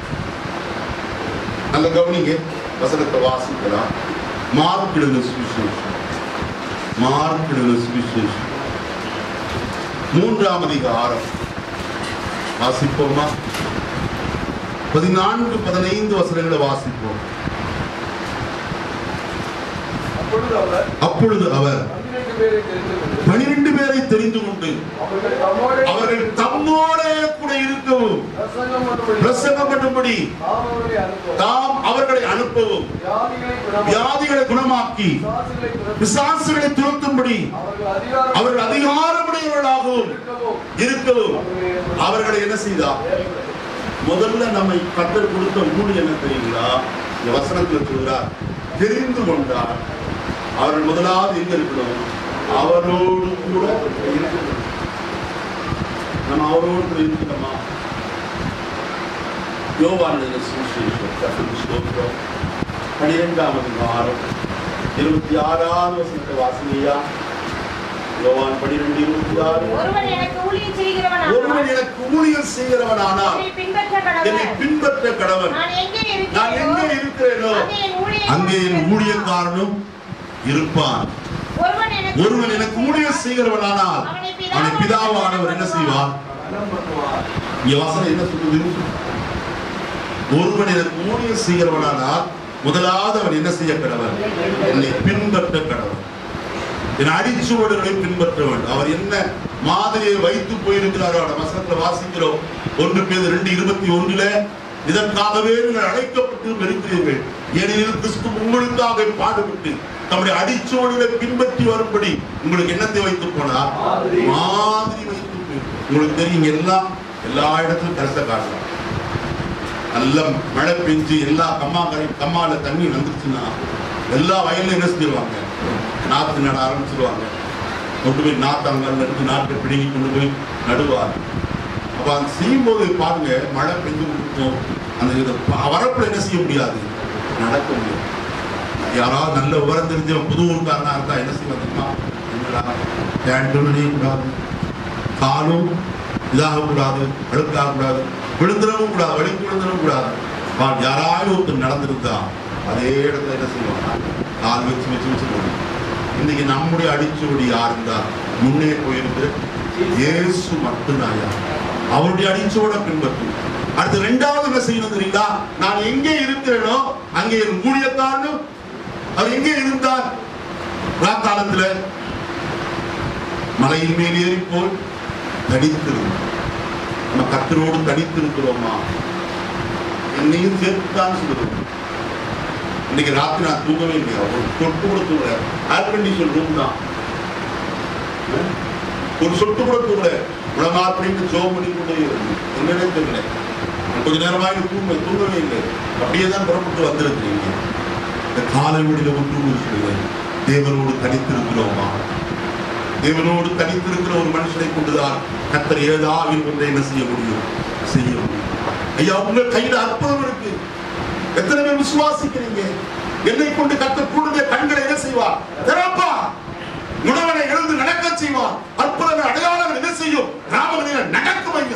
நல்ல கவனிங்க வசனத்தை வாசிக்கலாம் மார்க்கிடுங்க சுவிசேஷம் மார்க்கிடுங்க சுவிசேஷம் மூன்றாம் அதிகாரம் வாசிப்போமா பதினான்கு பதினைந்து வசனங்களை வாசிப்போம் அப்பொழுது அவர் அப்பொழுது அவர் தம்முடைய பன்னிரண்டு பேரை தெரிந்து கொண்டு பனிரெண்டு பேரை தெரிந்து கொண்டு அவர்கள் தம்மோடே அவர்கள் தம்மோட கூட இருக்கவும் பிரசங்கம் பண்ணும்படி பிரசங்கம் பண்ணும்படி தாம் அவர்களை அனுப்புவோம் தாம் அவர்களை அனுப்பவும் வியாதிகளை குணமாக்கி வியாதிகளை குணமாக்கி பிசாசுகளை துரத்தி பிசாசுகளை துரத்தும்படி அவர்கள் அதிகாரம் அவர்கள் அதிகாரமுடையவர்களாகவும் இருக்கவும் இருக்கவும் அவர்களை அவர்களை என்ன செய்தார் முதல்ல நம்மை கத்தர் கொடுத்த ஊழி என்ன தெரியுங்களா இந்த வசனத்தில் சொல்கிறார் தெரிந்து கொண்டார் அவர்கள் முதலாவது எங்க இருக்கணும் அவரோடு கூட இருக்கணும் நம்ம அவரோடு கூட இருக்கணுமா யோவானுடைய சுவிசேஷம் கர்த்தருக்கு ஸ்தோத்திரம் பனிரெண்டாம் அதிகாரம் இருபத்தி ஆறாவது வசனத்தை வாசிங்கய்யா யோவான் பனிரெண்டு இருபத்தி ஆறு ஒருவன் எனக்கு ஊழியம் செய்கிறவன் ஒருவன் எனக்கு ஊழியம் செய்கிறவனானால் என்னை பின்பற்ற என்னை கடவன் பின்பற்ற கடவன் நான் எங்கே நான் எங்கே இருக்கிறேனோ இருக்கிறேனோ அங்கே அங்கே என் ஊழியன் என் ஊழியக்காரனும் இருப்பான் ஒருவன் எனக்கு ஒருவன் எனக்கு ஊழியம் செய்கிறவனானால் அவனை பிதாவானவர் என்ன செய்வார் கனம் பண்ணுவார் இங்க வசனம் என்ன சொல்லுது ஒருவன் எனக்கு ஊழியம் செய்கிறவனானால் முதலாவது அவன் என்ன செய்ய கடவன் என்னை பின்பற்ற கடவன் என் அடிச்சுவடுகளை பின்பற்ற வேண்டும் அவர் என்ன மாதிரியை வைத்து போயிருக்கிறாரோ அந்த வசனத்துல வாசிக்கிறோம் ஒன்று பேர் ரெண்டு இருபத்தி ஒன்றுல இதற்காகவே நீங்கள் அழைக்கப்பட்டு இருக்கிறீர்கள் ஏனெனில் கிறிஸ்து உங்களுக்காக பாடுபட்டு தம்முடைய அடிச்சுவடுகளை பின்பற்றி வரும்படி உங்களுக்கு என்னத்தை வைத்து போனார் மாதிரி. மாதிரி வைத்து போய் உங்களுக்கு தெரியும் எல்லாம் எல்லா இடத்திலும் கருத்தை காட்டலாம் நல்ல மழை பெஞ்சு எல்லா கம்மா கரை கம்மால தண்ணி வந்துருச்சுன்னா எல்லா வயல்ல என்ன செஞ்சிருவாங்க நாத்து நட ஆரம்பிச்சிருவாங்க கொண்டு போய் நாத்தாங்கல் நட்டு நாட்டை பிடுங்கி கொண்டு போய் நடுவார் அப்ப அது செய்யும்போது பாருங்க மழை பெஞ்சு கொடுக்கும் அந்த இது ப- வரப்புல என்ன செய்ய முடியாது நடக்க முடியும் யாராவது நல்ல விவரம் தெரிஞ்சவன் புது ஊருக்காரனா இருந்தா என்ன செய்வாங்க தெரியுமா? என்னடா பேண்ட்டும் நினையக்கூடாது காலும் இதாக கூடாது அழுக்காக கூடாது விழுந்துடவும் கூடாது வலிக்கு விழுந்துடவும் கூடாது பா, யாராவது ஒருத்தர் நடந்திருந்தா அதே இடத்துல என்ன செய்வாங்க கால் வச்சு வச்சு வச்சு போகணும் இன்னைக்கு நம்முடைய அடிச்சுவடி யார் இருந்தா முன்னே போயிருக்கு இயேசு மட்டும்தான் ஐயா அவருடைய அடிச்சுவட பின்பற்றும் அடுத்து ரெண்டாவது என்ன செய்யணும் தெரியுங்களா நான் எங்கே இருக்கிறேனோ அங்கே என் ஊழியக்காரனும் அவர் எங்கே இருந்தார் ராக்காலத்துல மலையின் மேல் ஏறி போய் தடித்திருந்தோம் நம்ம கத்தரோடு தடித்திருக்கிறோமா என்னையும் சேர்த்துதான் சொல்லுவோம் இன்னைக்கு ராத்திரி நான் தூங்கவே இல்லையா ஒரு சொட்டு கூட தூங்கல ஏர் கண்டிஷன் ரூம் தான் அஹ்? ஒரு சொட்டு கூட தூங்கல உலகா அப்படின்னு ஜோம் பண்ணி கொண்டே இருந்து என்னன்னே தெரியல கொஞ்ச நேரமாக தூங்க தூங்கவே இல்லை அப்படியே தான் புறப்பட்டு வந்திருக்கிறீங்க இந்த காலை முடியில ஒன்று சொல்லுவேன் தேவனோடு தனித்திருக்கிறோமா தேவனோடு தனித்திருக்கிற ஒரு மனுஷனை கொண்டுதான் கத்தர் ஏதாவது ஒன்றை என்ன செய்ய முடியும் செய்ய முடியும் ஐயா உங்க கையில அற்புதம் இருக்கு எத்தனை பேர் விசுவாசிக்கிறீங்க என்னை கொண்டு கத்தர் கூடுதல் கண்களை என்ன செய்வார் திறப்பா உணவனை எழுந்து நடக்க செய்வார் அற்புதங்கள் அடையாளங்கள் என்ன செய்யும் ராமகனில் நடக்கும் ஐயா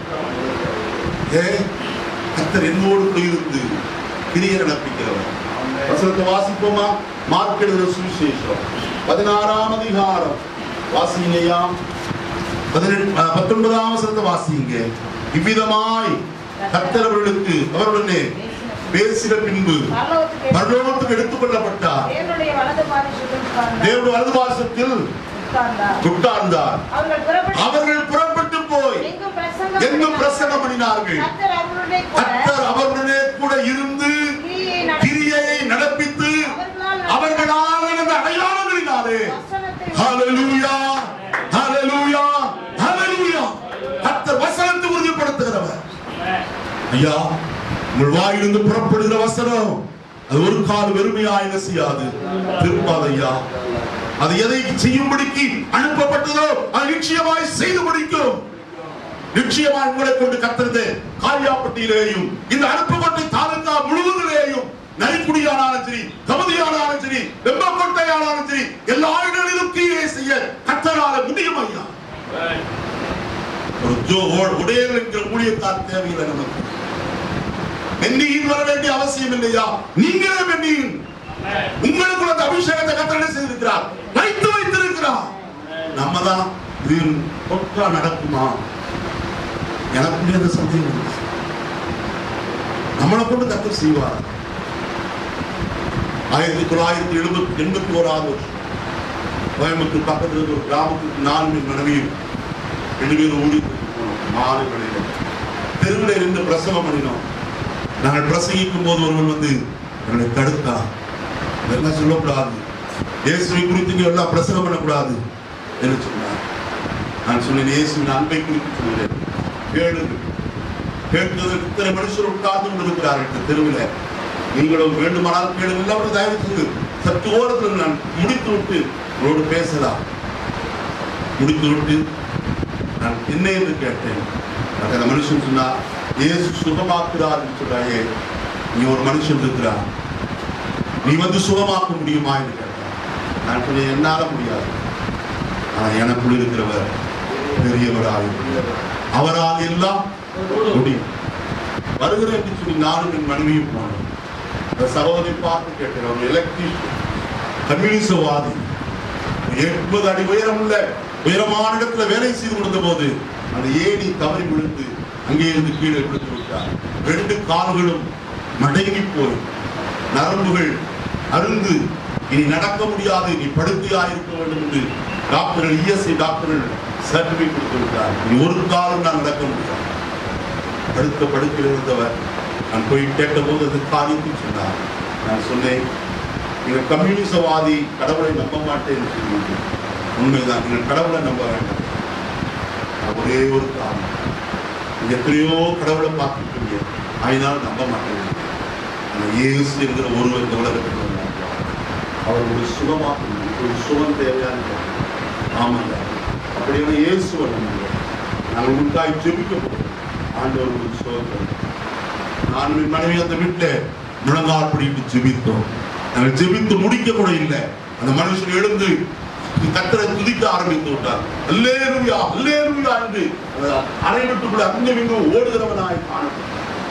ஏ கத்தர் என்னோடு கூட இருந்து கிரியை நடப்பிக்கிறவர் வசனத்தை வாசிப்போமா மார்க் எழுதுற சுவிசேஷம் பதினாறாம் அதிகாரம் வாசிங்கய்யா பதினெட்டு அஹ், பத்தொன்பதாம் வசனத்தை வாசிங்க இவ்விதமாய் கர்த்தர் அவர்களுக்கு அவருடனே பேசின பின்பு பரலோகத்துக்கு பரலோகத்துக்கு எடுத்துக் கொள்ளப்பட்டார் தேவனுடைய வலது பாரிசத்தில் உட்கார்ந்தார். தேவனுடைய வலது பாசத்தில் உட்கார்ந்தார். உட்கார்ந்தார் அவர்கள் புறப்பட்டு அவர்கள் புறப்பட்டு போய் எங்கும் பிரசங்கம் எங்கும் பண்ணினார்கள். பிரசங்கம் பண்ணினார்கள் கர்த்தர் அவர்களுடைய கூட கர்த்தர் அவர்களுடனே கூட இருந்து கிரியை நடத்தி கிரியையை நடப்பித்து அவர்களால் அவர்களால் நடந்த அடையாளங்களினாலே வசனத்தை ஹalleluya ஹalleluya ஹalleluya கர்த்தர் வசனத்தை உறுதிப்படுத்துகிறவர் ஐயா உங்கள் வாயிலிருந்து புறப்படுகிற வசனம் அது ஒரு கால் வெறுமையா என்ன செய்யாது திருப்பாது ஐயா அது எதை செய்யும்படிக்கு அனுப்பப்பட்டதோ அது நிச்சயமாய் செய்து முடிக்கும் நிச்சயமாய் உங்களை கொண்டு கத்திருந்த காரியாப்பட்டியிலேயும் இந்த அனுப்பப்பட்ட தாலுகா முழுவதிலேயும் நரிக்குடியானாலும் சரி கமதியானாலும் சரி வெம்பக்கோட்டையானாலும் சரி எல்லா இடங்களிலும் தீயை செய்ய கத்தரால முடியும் ஐயா ஒரு ஜோ உடையல் என்கிற ஊழியத்தார் தேவையில்லை நமக்கு மென்னியின் வர வேண்டிய அவசியம் இல்லையா நீங்களே மென்னியின் உங்களுக்கு அந்த அபிஷேகத்தை கத்தனை செய்திருக்கிறார் வைத்து வைத்திருக்கிறார் நம்ம தான் இது தொற்றா நடக்குமா எனக்கு அந்த சந்தேகம் இருக்கு. நம்மளை கொண்டு கத்தர் செய்வார் ஆயிரத்தி தொள்ளாயிரத்தி எழுபத்தி எண்பத்தி ஓராவது வருஷம் கோயம்புத்தூர் பக்கத்துல இருக்க ஒரு கிராமத்துக்கு நாலு பேர் மனைவியும் ரெண்டு பேரும் ஊழியத்துக்கு போனோம் மாலை வேளையில தெருவில் இருந்து பிரசவம் பண்ணினோம் நாங்கள் பிரசங்கிக்கும் போது ஒருவன் வந்து என்னை தடுத்தா இதெல்லாம் சொல்லக்கூடாது இயேசுவை குறித்து இங்க எல்லாம் பிரசங்கம் பண்ணக்கூடாது என்று சொன்னார் நான் சொன்னேன் இயேசுவின் அன்பை குறித்து சொல்கிறேன் கேளுங்கள் கேட்கிறதற்கு இத்தனை மனுஷர் உட்கார்ந்து கொண்டிருக்கிறார்கள் இந்த தெருவில் நீங்களும் வேண்டுமானால் கேளுங்கள் அவர் தயவு செய்து சற்று ஓரத்தில் நான் முடித்து விட்டு உங்களோடு பேசலாம் முடித்து விட்டு நான் என்ன என்று கேட்டேன் அதுக்கு அந்த மனுஷன் சொன்னார் இயேசு சுகமாக்குறார் என்று சொல்றாயே நீ ஒரு மனுஷன் இருக்கிறார் நீ வந்து சுகமாக்க முடியுமா என்று கேட்டார் நான் சொன்னேன் என்னால முடியாது ஆனால் எனக்குள் இருக்கிறவர் பெரியவராக அவரால் எல்லாம் முடியும் வருகிறேன் என்று சொல்லி நானும் என் மனைவியும் போனோம் அந்த சகோதரி பார்த்து கேட்டேன் ஒரு எலக்ட்ரீஷியன் கம்யூனிசவாதி எண்பது அடி உயரம் உள்ள உயரமான இடத்துல வேலை செய்து கொண்ட போது அந்த ஏணி தவறி விழுந்து அங்கே இருந்து கீழே விழுந்து விட்டார் ரெண்டு கால்களும் மடங்கி போய் நரம்புகள் அருந்து இனி நடக்க முடியாது நீ படுக்கையா இருக்க வேண்டும் என்று டாக்டர்கள் இஎஸ்ஐ டாக்டர்கள் சர்டிபிகேட் கொடுத்து விட்டார் நீ ஒரு காலம் நான் நடக்க முடியாது படுத்த படுக்கையில் இருந்தவர் நான் போய் கேட்டபோது அது காரியத்தை சொன்னார் நான் சொன்னேன் நீங்கள் கம்யூனிசவாதி கடவுளை நம்ப மாட்டேன் என்று சொல்லுவீங்க உண்மைதான் நீங்கள் கடவுளை நம்ப வேண்டாம் நான் ஒரே ஒரு காரணம் நீங்க எத்தனையோ கடவுளை பார்த்துருக்கீங்க ஆயினாலும் நம்ப மாட்டேன் ஆனால் இயேசு என்கிற ஒருவர் இந்த உலகத்தில் வந்தார். அவர் ஒரு சுகமாக ஒரு சுகம் தேவையான ஆமாங்க அப்படியான இயேசுவை நம்புங்க நாங்கள் உங்களுக்காய் ஜெபிக்க போகிறோம் ஆண்டவர் ஒரு சுகத்தை நான் என் மனைவி அந்த வீட்டில் முழங்கால் பிடித்து ஜெபித்தோம் நாங்கள் ஜெபித்து முடிக்க கூட இல்லை அந்த மனுஷன் எழுந்து கத்தரை துதிக்க ஆரம்பித்து விட்டார் அல்லேலுயா அல்லேலுயா என்று அந்த அறை விட்டுக்குள்ள அங்கும் இங்கும் ஓடுகிறவனாய் காணப்பட்டார்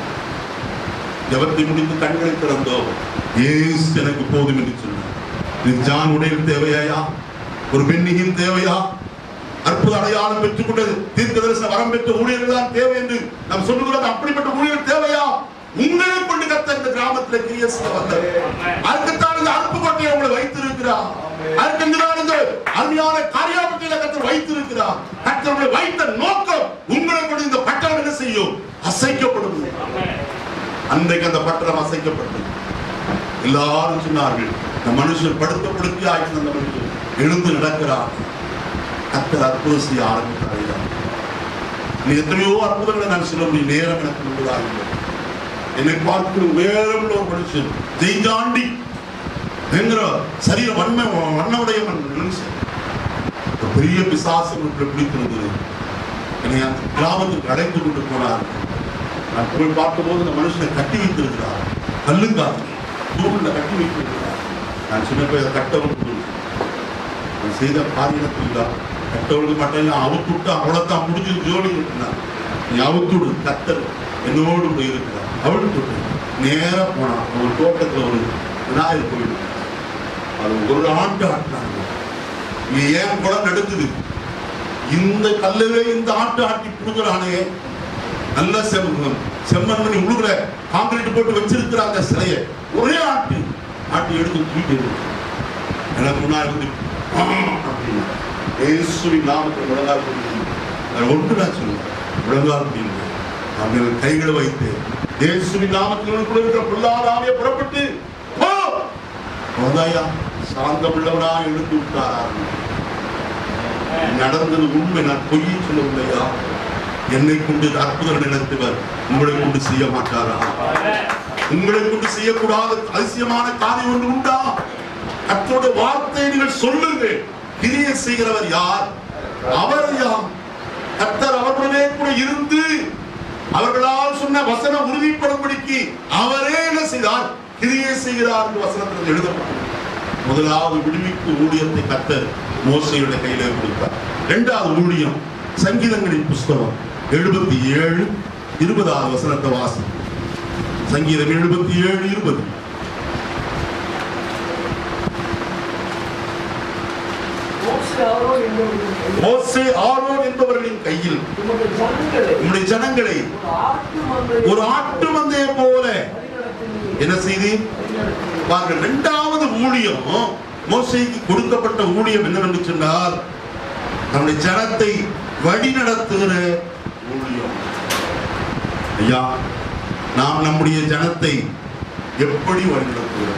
ஜெபத்தை முடித்து கண்களை திறந்தோம் ஏசு எனக்கு போதும் என்று சொன்னார் இது ஜான் உடையில் தேவையா ஒரு பெண்ணியின் தேவையா அற்புத அடையாளம் பெற்றுக் கொண்டது தீர்க்க தரிசன வரம் பெற்ற ஊழியர்கள் தான் தேவை என்று நாம் சொல்லுகிறது அப்படிப்பட்ட ஊழியர்கள் தேவையா உங்களை கொண்டு கத்த இந்த கிராமத்தில் கிரிய செய்ய வந்தது அதுக்குத்தான் இந்த அற்பு கோட்டையை உங்களை வைத்திருக்கிறார் அதுக்கு இந்த அருமையான காரியாபத்தியில கத்தர் வைத்திருக்கிறார் கத்தர் உங்களை வைத்த நோக்கம் உங்களை கொண்டு இந்த பட்டணம் என்ன செய்யும் அசைக்கப்படும் அன்றைக்கு அந்த பட்டணம் அசைக்கப்பட்டது எல்லாரும் சொன்னார்கள் இந்த மனுஷன் படுத்த படுத்தி ஆயிடுச்சு அந்த மனுஷன் எழுந்து நடக்கிறார் கத்தர் அற்புதம் செய்ய ஆரம்பித்தார்கள் நீ எத்தனையோ அற்புதங்களை நான் சொல்ல முடியும் நேரம் எனக்கு உள்ளதாக இல்லை. என்னை பார்க்கிற உயரமுள்ள ஒரு மனுஷன் ஜெய்தாண்டி என்கிற சரீர வன்மை வண்ணமுடைய மனுஷன் ஒரு பெரிய பிசாசு ஒன்று பிடித்திருந்தது என்னை அந்த கிராமத்துக்கு அடைத்து கொண்டு போனார் நான் போய் பார்த்தபோது அந்த மனுஷனை கட்டி வைத்திருக்கிறார் கல்லுங்கால் தூண்ல கட்டி வைத்திருக்கிறார் நான் சின்ன போய் அதை கட்டவனுக்கு நான் செய்த காரியத்தில் கட்டவனுக்கு மட்டும் அவுத்து விட்டு அவ்வளோதான் முடிஞ்சு ஜோடி இருக்கிறார் நீ அவுத்துடு கத்தர் என்னோடு போய் இருக்கிறார் அவிழ்த்து விட்டு நேரா போனான் ஒரு தோட்டத்தில் ஒரு விநாயகர் கோயில் இருக்கு. அது ஒரு ஆண்டு ஆட்டினாங்க நீ ஏன் குளம் நடக்குது இந்த கல்லுவே இந்த ஆட்டு ஆட்டி புடுங்குறானே நல்ல செம்மண் செம்மண் பண்ணி உழுகுற காங்கிரீட் போட்டு வச்சிருக்கிற அந்த சிலையை ஒரே ஆட்டு ஆட்டி எடுத்து தூக்கி எறிஞ்சான். எனக்கு முன்னாடி வந்து "ஆ" அப்படின்னா இயேசுவின் நாமத்தில் முழங்கால் பண்ணி அது ஒன்று நான் சொல்லுவேன் முழங்கால் பண்ணி அவர்கள் கைகளை வைத்து இயேசுவின் நாமத்தில் கூட இருக்கிற பொல்லாதாவே புறப்பட்டு போ போதாயா சாந்தமுள்ளவனா எழுந்து விட்டாரா நடந்தது உண்மை நான் பொய்யை சொல்லவில்லையா என்னை கொண்டு இது அற்புதம் நினைத்தவர் உங்களை கொண்டு செய்ய மாட்டாரா உங்களை கொண்டு செய்யக்கூடாத அதிசயமான காரியம் ஒன்று உண்டா கர்த்தருடைய வார்த்தையை நீங்கள் சொல்லுங்கள் கிரியை செய்கிறவர் யார் அவர் யார் கர்த்தர் அவர்களுடைய கூட இருந்து அவர்களால் சொன்ன வசனம் உறுதிப்படும்படிக்கு அவரே என்ன செய்தார் கிரியை செய்கிறார் என்று வசனத்தில் எழுதப்பட்டது முதலாவது விடுவிப்பு ஊழியத்தை கத்தர் மோசையுடைய கையில கொடுத்தார் இரண்டாவது ஊழியம் சங்கீதங்களின் புஸ்தகம் எழுபத்தி ஏழு இருபதாவது வசனத்தை வாசி சங்கீதம் எழுபத்தி ஏழு இருபது மோசே ஆரோன் என்பவர்கள் கையில் மோசே ஆரோன் என்பவர்களின் கையில் உமது ஜனங்களை உம்முடைய ஜனங்களை ஒரு ஆட்டு மந்தை ஒரு ஆட்டு மந்தையை போல வழிநடத்தினீர். என்ன செய்தி வழிநடத்தினீர். பாருங்கள் இரண்டாவது ஊழியம் மோசைக்கு கொடுக்கப்பட்ட ஊழியம் என்னவென்று சொன்னால் நம்முடைய ஜனத்தை வழி நடத்துகிற ஊழியம் ஐயா நாம் நம்முடைய ஜனத்தை எப்படி வழி நடத்துகிறோம்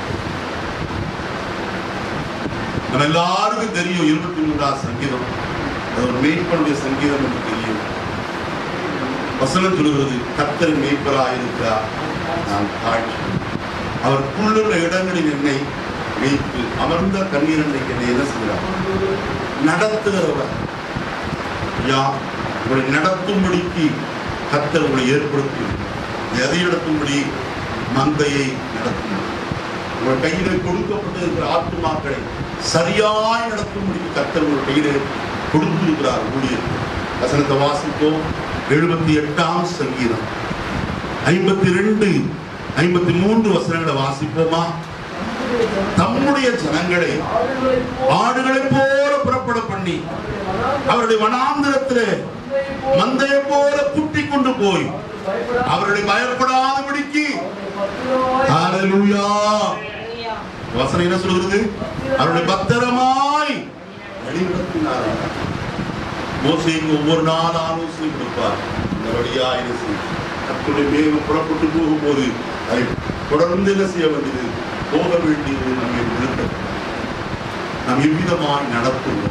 நம்ம எல்லாருக்கும் தெரியும் இருபத்தி மூன்றாம் சங்கீதம் அது ஒரு மேய்ப்பனுடைய சங்கீதம் என்று தெரியும் வசனம் சொல்கிறது கத்தர் மேய்ப்பராக இருக்கிறார் நான் காட்சி அவர் புல்லுள்ள இடங்களில் என்னை வைத்து அமர்ந்த கண்ணீரண்டை என்னை என்ன செய்கிறார் நடத்துகிறவர் யா உங்களை நடத்தும்படிக்கு கத்தர் உங்களை ஏற்படுத்தி எதை நடத்தும்படி மந்தையை நடத்தும் உங்கள் கையில கொடுக்கப்பட்டிருக்கிற ஆத்துமாக்களை சரியாய் நடத்தும்படிக்கு கத்தர் உங்கள் கையில கொடுத்திருக்கிறார் ஊழியர் வசனத்தை வாசிப்போம் எழுபத்தி எட்டாம் சங்கீதம் ஐம்பத்தி ரெண்டு ஐம்பத்தி மூன்று வசனங்களை வாசிப்போமா தம்முடைய ஜனங்களை ஆடுகளைப் போல புறப்பட பண்ணி அவருடைய வனாந்திரத்திலே மந்தையை போல குட்டி கொண்டு போய் அவர்களை பயப்படாதபடிக்கு ஹalleluya வசனம் என்ன சொல்கிறது அவருடைய பத்திரமாய் வழிநடத்தினார் மோசேக்கு ஒவ்வொரு நாள் ஆலோசனை கொடுப்பார் இந்த வழியா என்ன செய் கத்துடைய மேகம் புறப்பட்டு போகும்போது அதை தொடர்ந்து என்ன செய்ய வேண்டியது போக வேண்டியது நம்மை நிறுத்த நாம் எவ்விதமாய் நடத்துவோம்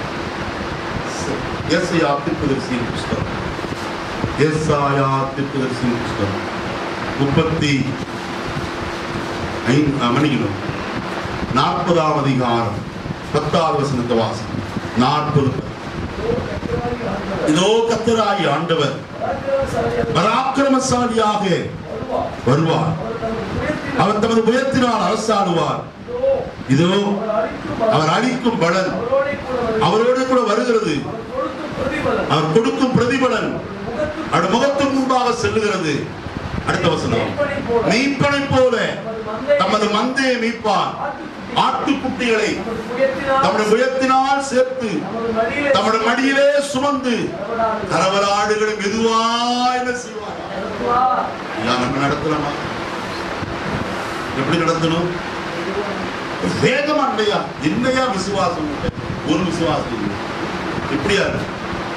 ஏசாயா திருப்பதரிசியின் புஸ்தகம் ஏசாயா திருப்பதரிசியின் புஸ்தகம் முப்பத்தி ஐந்து மணிகளும் நாற்பதாம் அதிகாரம் பத்தாவது வசனத்தை வாசம் நாற்பது இதோ கத்தராகி ஆண்டவர் பராக்கிரமசாலியாக வருவார் அவர் தமது புயத்தினால் அரசாடுவார் இதோ அவர் அளிக்கும் பலன் அவரோடு கூட வருகிறது அவர் கொடுக்கும் பிரதிபலன் அவர் முகத்துக்கு முன்பாக செல்லுகிறது அடுத்த வசனம் மீட்பனை போல தமது மந்தையை மீட்பார் ஆட்டுக்குட்டிகளை தம்முடைய புயத்தினால் சேர்த்து தம்முடைய மடியிலே சுமந்து கரவலாடுகளை மெதுவா என்ன செய்வார் ஐயா, நம்ம நடத்தலாமா எப்படி நடத்தணும் வேகமா இல்லையா என்னையா விசுவாசம் இல்லை? ஒரு விசுவாசம் இல்லை எப்படியா இருக்கு?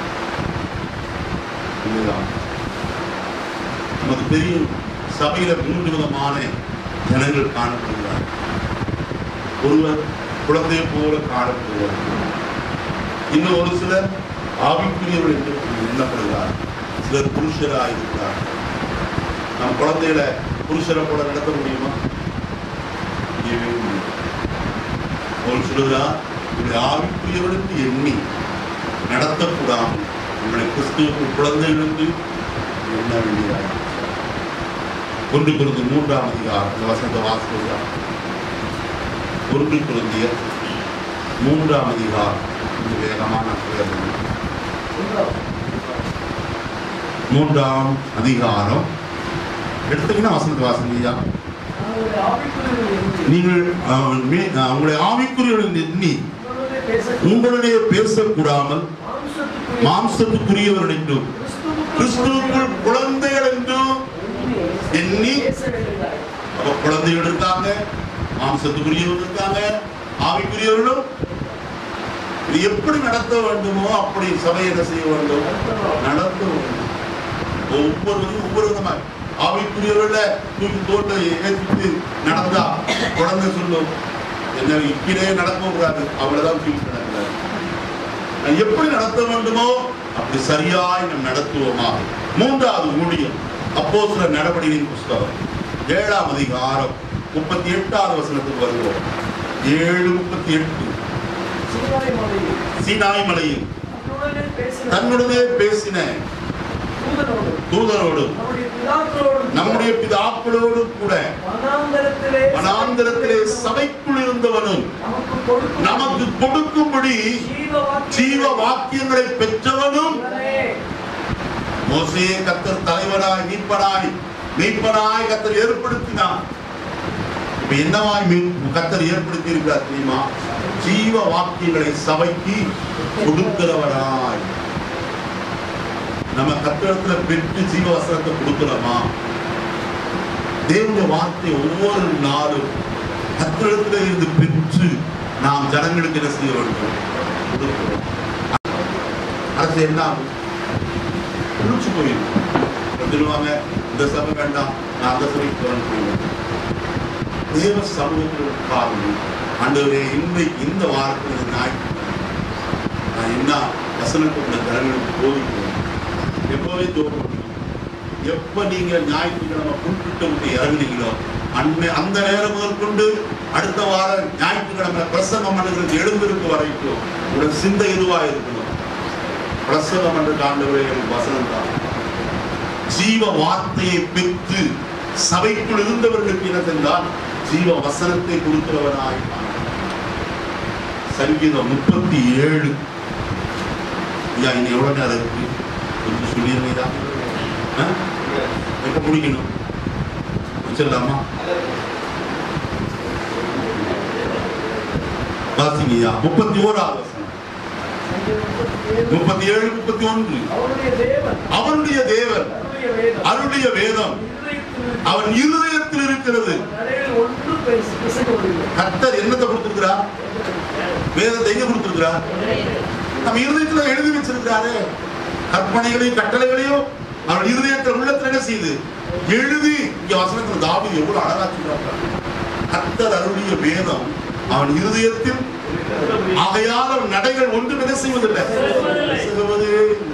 இல்லையா நமக்கு தெரியும் சபையில மூன்று விதமான ஜனங்கள் காணப்படுகிறார் ஒருவர் குழந்தையை போல காணப்படுவார் இன்னும் ஒரு சிலர் ஆவிக்குரியவர் என்று எண்ணப்படுகிறார் சிலர் புருஷராக இருக்கிறார் நம் குழந்தைகளை புருஷரை போல நடத்த முடியுமா முடியவே முடியாது அவர் சொல்லுகிறார் உங்களை ஆவிக்குரியவர்களுக்கு எண்ணி நடத்தக்கூடாமல் உங்களை கிறிஸ்துவுக்கு குழந்தைகளுக்கு எண்ண வேண்டியதாக ஒன்று குருந்து மூன்றாம் அதிகாரம் இந்த வசந்த வாசிக்கிறார் ஒன்று குருந்திய மூன்றாம் அதிகாரம் இது வேகமான பிரயோஜனம். மூன்றாம் அதிகாரம் எடுத்தீங்கன்னா வசனத்தை வாசிங்கய்யா நீங்கள் அஹ், மே- அஹ், உங்களை ஆவிக்குரியவர்கள் எண்ணி உங்களுடைய பேசக்கூடாமல் மாம்சத்துக்குரியவர்கள் என்றும் கிறிஸ்துவுக்குள் குழந்தைகள் என்றும் எண்ணி அப்ப குழந்தைகள் இருக்காங்க மாம்சத்துக்குரியவர்கள் இருக்காங்க ஆவிக்குரியவர்களும் இது எப்படி நடத்த வேண்டுமோ அப்படி சபை என்ன செய்ய வேண்டும் நடத்த வேண்டும் ஒவ்வொருவரும் ஒவ்வொரு விதமாக ஆவிக்குரியவர்கள தூக்கி தோட்டை ஏற்றிட்டு நடந்தா குழந்தை சொல்லும் என்ன இப்படியே நடக்க கூடாது அவ்வளவுதான் ஃபீல் நடக்கிறார் நான் எப்படி நடத்த வேண்டுமோ அப்படி சரியாய் நாம் நடத்துவோமாக மூன்றாவது ஊழியம் அப்போ சில நடவடிக்கையின் புஸ்தகம் ஏழாம் அதிகாரம் முப்பத்தி எட்டாவது வசனத்துக்கு வருவோம் ஏழு முப்பத்தி எட்டு சீனாய் மலையில் தன்னுடனே பேசின தூதரோடு நம்முடைய பிதாக்களோடு கூட வனாந்தரத்திலே சபைக்குள் இருந்தவனும் நமக்கு கொடுக்கும்படி ஜீவ வாக்கியங்களை பெற்றவனும் மோசே கத்தர் தலைவராய் மீட்பனாய் மீட்பனாய் கத்தர் ஏற்படுத்தினார் இப்ப என்னவாய் மீ- கத்தர் ஏற்படுத்தி இருக்கிறார் தெரியுமா ஜீவ வாக்கியங்களை சபைக்கு கொடுக்கிறவராய் நம்ம கத்திரத்துல பெற்று ஜீவ வசனத்தை கொடுக்கிறோமா தேவனுடைய வார்த்தை ஒவ்வொரு நாளும் கத்திரத்துல இருந்து பெற்று நாம் ஜனங்களுக்கு என்ன செய்ய வேண்டும் கொடுக்கிறோம். அரசு என்ன ஆகும் குளிச்சு போயிடும் சொல்லுவாங்க இந்த சபை வேண்டாம் நான் அந்த சபைக்கு போறேன்னு போயிடுவேன் தேவ சமூகத்தில் உட்கார்ந்து ஆண்டவரே இன்றைக்கு இந்த வாரத்தில் இந்த ஞாயிற்றுக்கிழமை நான் என்ன வசனத்தை உள்ள ஜனங்களுக்கு போதிக்கிறேன் எப்பவே தோணும் எப்ப நீங்க ஞாயிற்றுக்கிழமை குறிப்பிட்ட விட்டு இறங்குனீங்களோ அன்னை அந்த நேரம் முதற்கொண்டு அடுத்த வாரம் ஞாயிற்றுக்கிழமை பிரசங்கம் பண்ணுகிறது எழுந்திருக்கு வரைக்கும் உங்களோட சிந்தை எதுவா இருக்கணும் பிரசங்கம் பண்ற ஆண்டவரே எனக்கு வசனம் தான் ஜீவ வார்த்தையை பெற்று சபைக்குள் இருந்தவர்களுக்கு என்ன சென்றால் ஜீவ வசனத்தை கொடுக்கிறவனாய் சங்கீதம் முப்பத்தி ஏழு ஐயா இன்னும் எவ்வளவு நேரம் இருக்கு கொஞ்சம் சொல்லிடுறீங்களா ஆ? எப்ப முடிக்கணும் வச்சிடலாமா வாசிங்க ஐயா முப்பத்தி ஓராவது வசனம் முப்பத்தி ஏழு முப்பத்தி ஒன்று அவருடைய தேவன் அவனுடைய தேவன் அவருடைய வேதம் அருடைய வேதம் இருதயத்தில் அவன் இருதயத்தில் இருக்கிறது நடையில் ஒன்று பிசைக்கப்படுகிறது கர்த்தர் என்னத்தை கொடுத்திருக்கிறார் வேதத்தை எங்க கொடுத்திருக்கிறார் நம்ம இருதயத்துல எழுதி வச்சிருக்கிறாரு கற்பனைகளையும் கட்டளைகளையும் அவன் இருதயத்தில் உள்ளத்துல என்ன செய்யுது எழுதி இங்க வசனத்துல தாவி எவ்வளவு அழகா சொல்றாங்க கர்த்தர் அருளிய வேதம் அவன் இருதயத்தில் ஆகையால் அவன் நடைகள் ஒன்றும் என்ன செய்வதில்லை சிறுவதே இல்லை.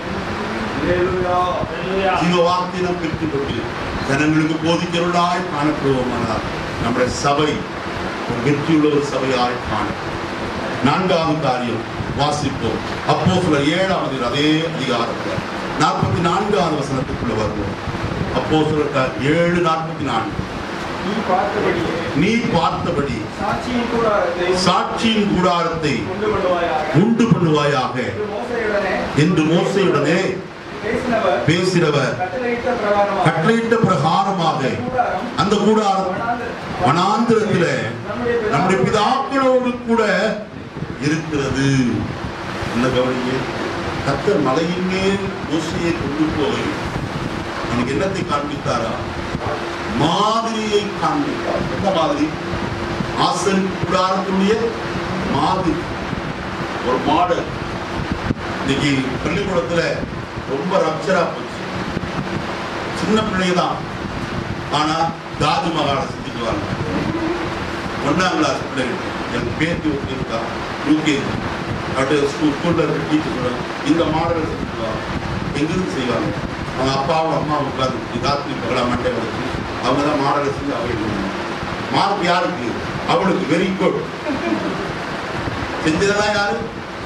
ஜீவ வார்த்தை நாம் பெற்றுக்கொண்டு ஜனங்களுக்கு போதிக்கிறவர்களாய் காணப்படுவோமானால் நம்முடைய சபை ஒரு வெற்றியுள்ள ஒரு சபையாய் காணும் நான்காவது காரியம் வாசிப்போம் அப்போ சில ஏழாவது அதே அதிகாரத்தில் நாற்பத்தி நான்காவது வசனத்துக்குள்ள வருவோம் அப்போ சில ஏழு நாற்பத்தி நான்கு நீ பார்த்தபடியே நீ பார்த்தபடி சாட்சியின் கூடாரத்தை சாட்சியின் கூடாரத்தை கொண்டு பண்ணுவாயாக உண்டு பண்ணுவாயாக என்று மோசையுடனே என்று மோசையுடனே பேசினவர் பேசினவர் கட்டளையிட்ட பிரகாரமாக கட்டளையிட்ட பிரகாரமாக கூடாரம் அந்த கூடாரம் வனாந்திரத்தில நம்முடைய பிதாக்களோடு கூட இருக்கிறது என்ன கவனிங்க கத்தர் மலையின் மேல் மோசையை கொண்டு போய் எனக்கு என்னத்தை காண்பித்தாரா மாதிரியை காண்பித்தார் எந்த மாதிரி ஆசன் கூடாரத்துடைய மாதிரி ஒரு மாடல் இன்னைக்கு பள்ளிக்கூடத்துல ரொம்ப ரப்சரா போச்சு சின்ன பிள்ளைங்க தான் ஆனா தாஜ்மஹாலை செஞ்சுக்குவாங்க ஒன்னாம் கிளாஸ் பிள்ளைங்க என் பேத்தி ஒருத்தி இருக்கா யூகேஜி அப்படியே ஸ்கூல் ஸ்கூல்ல இருக்க டீச்சர் சொல்றாங்க இந்த மாடல் செஞ்சுக்குவாங்க எங்கிருந்து செய்வாங்க அவங்க அப்பாவும் அம்மாவும் உட்காந்து ராத்திரி பகலா மண்டை வச்சு அவங்க தான் மாடலை செஞ்சு அவங்க மார்க் யாருக்கு அவளுக்கு வெரி குட் செஞ்சதெல்லாம் யாரு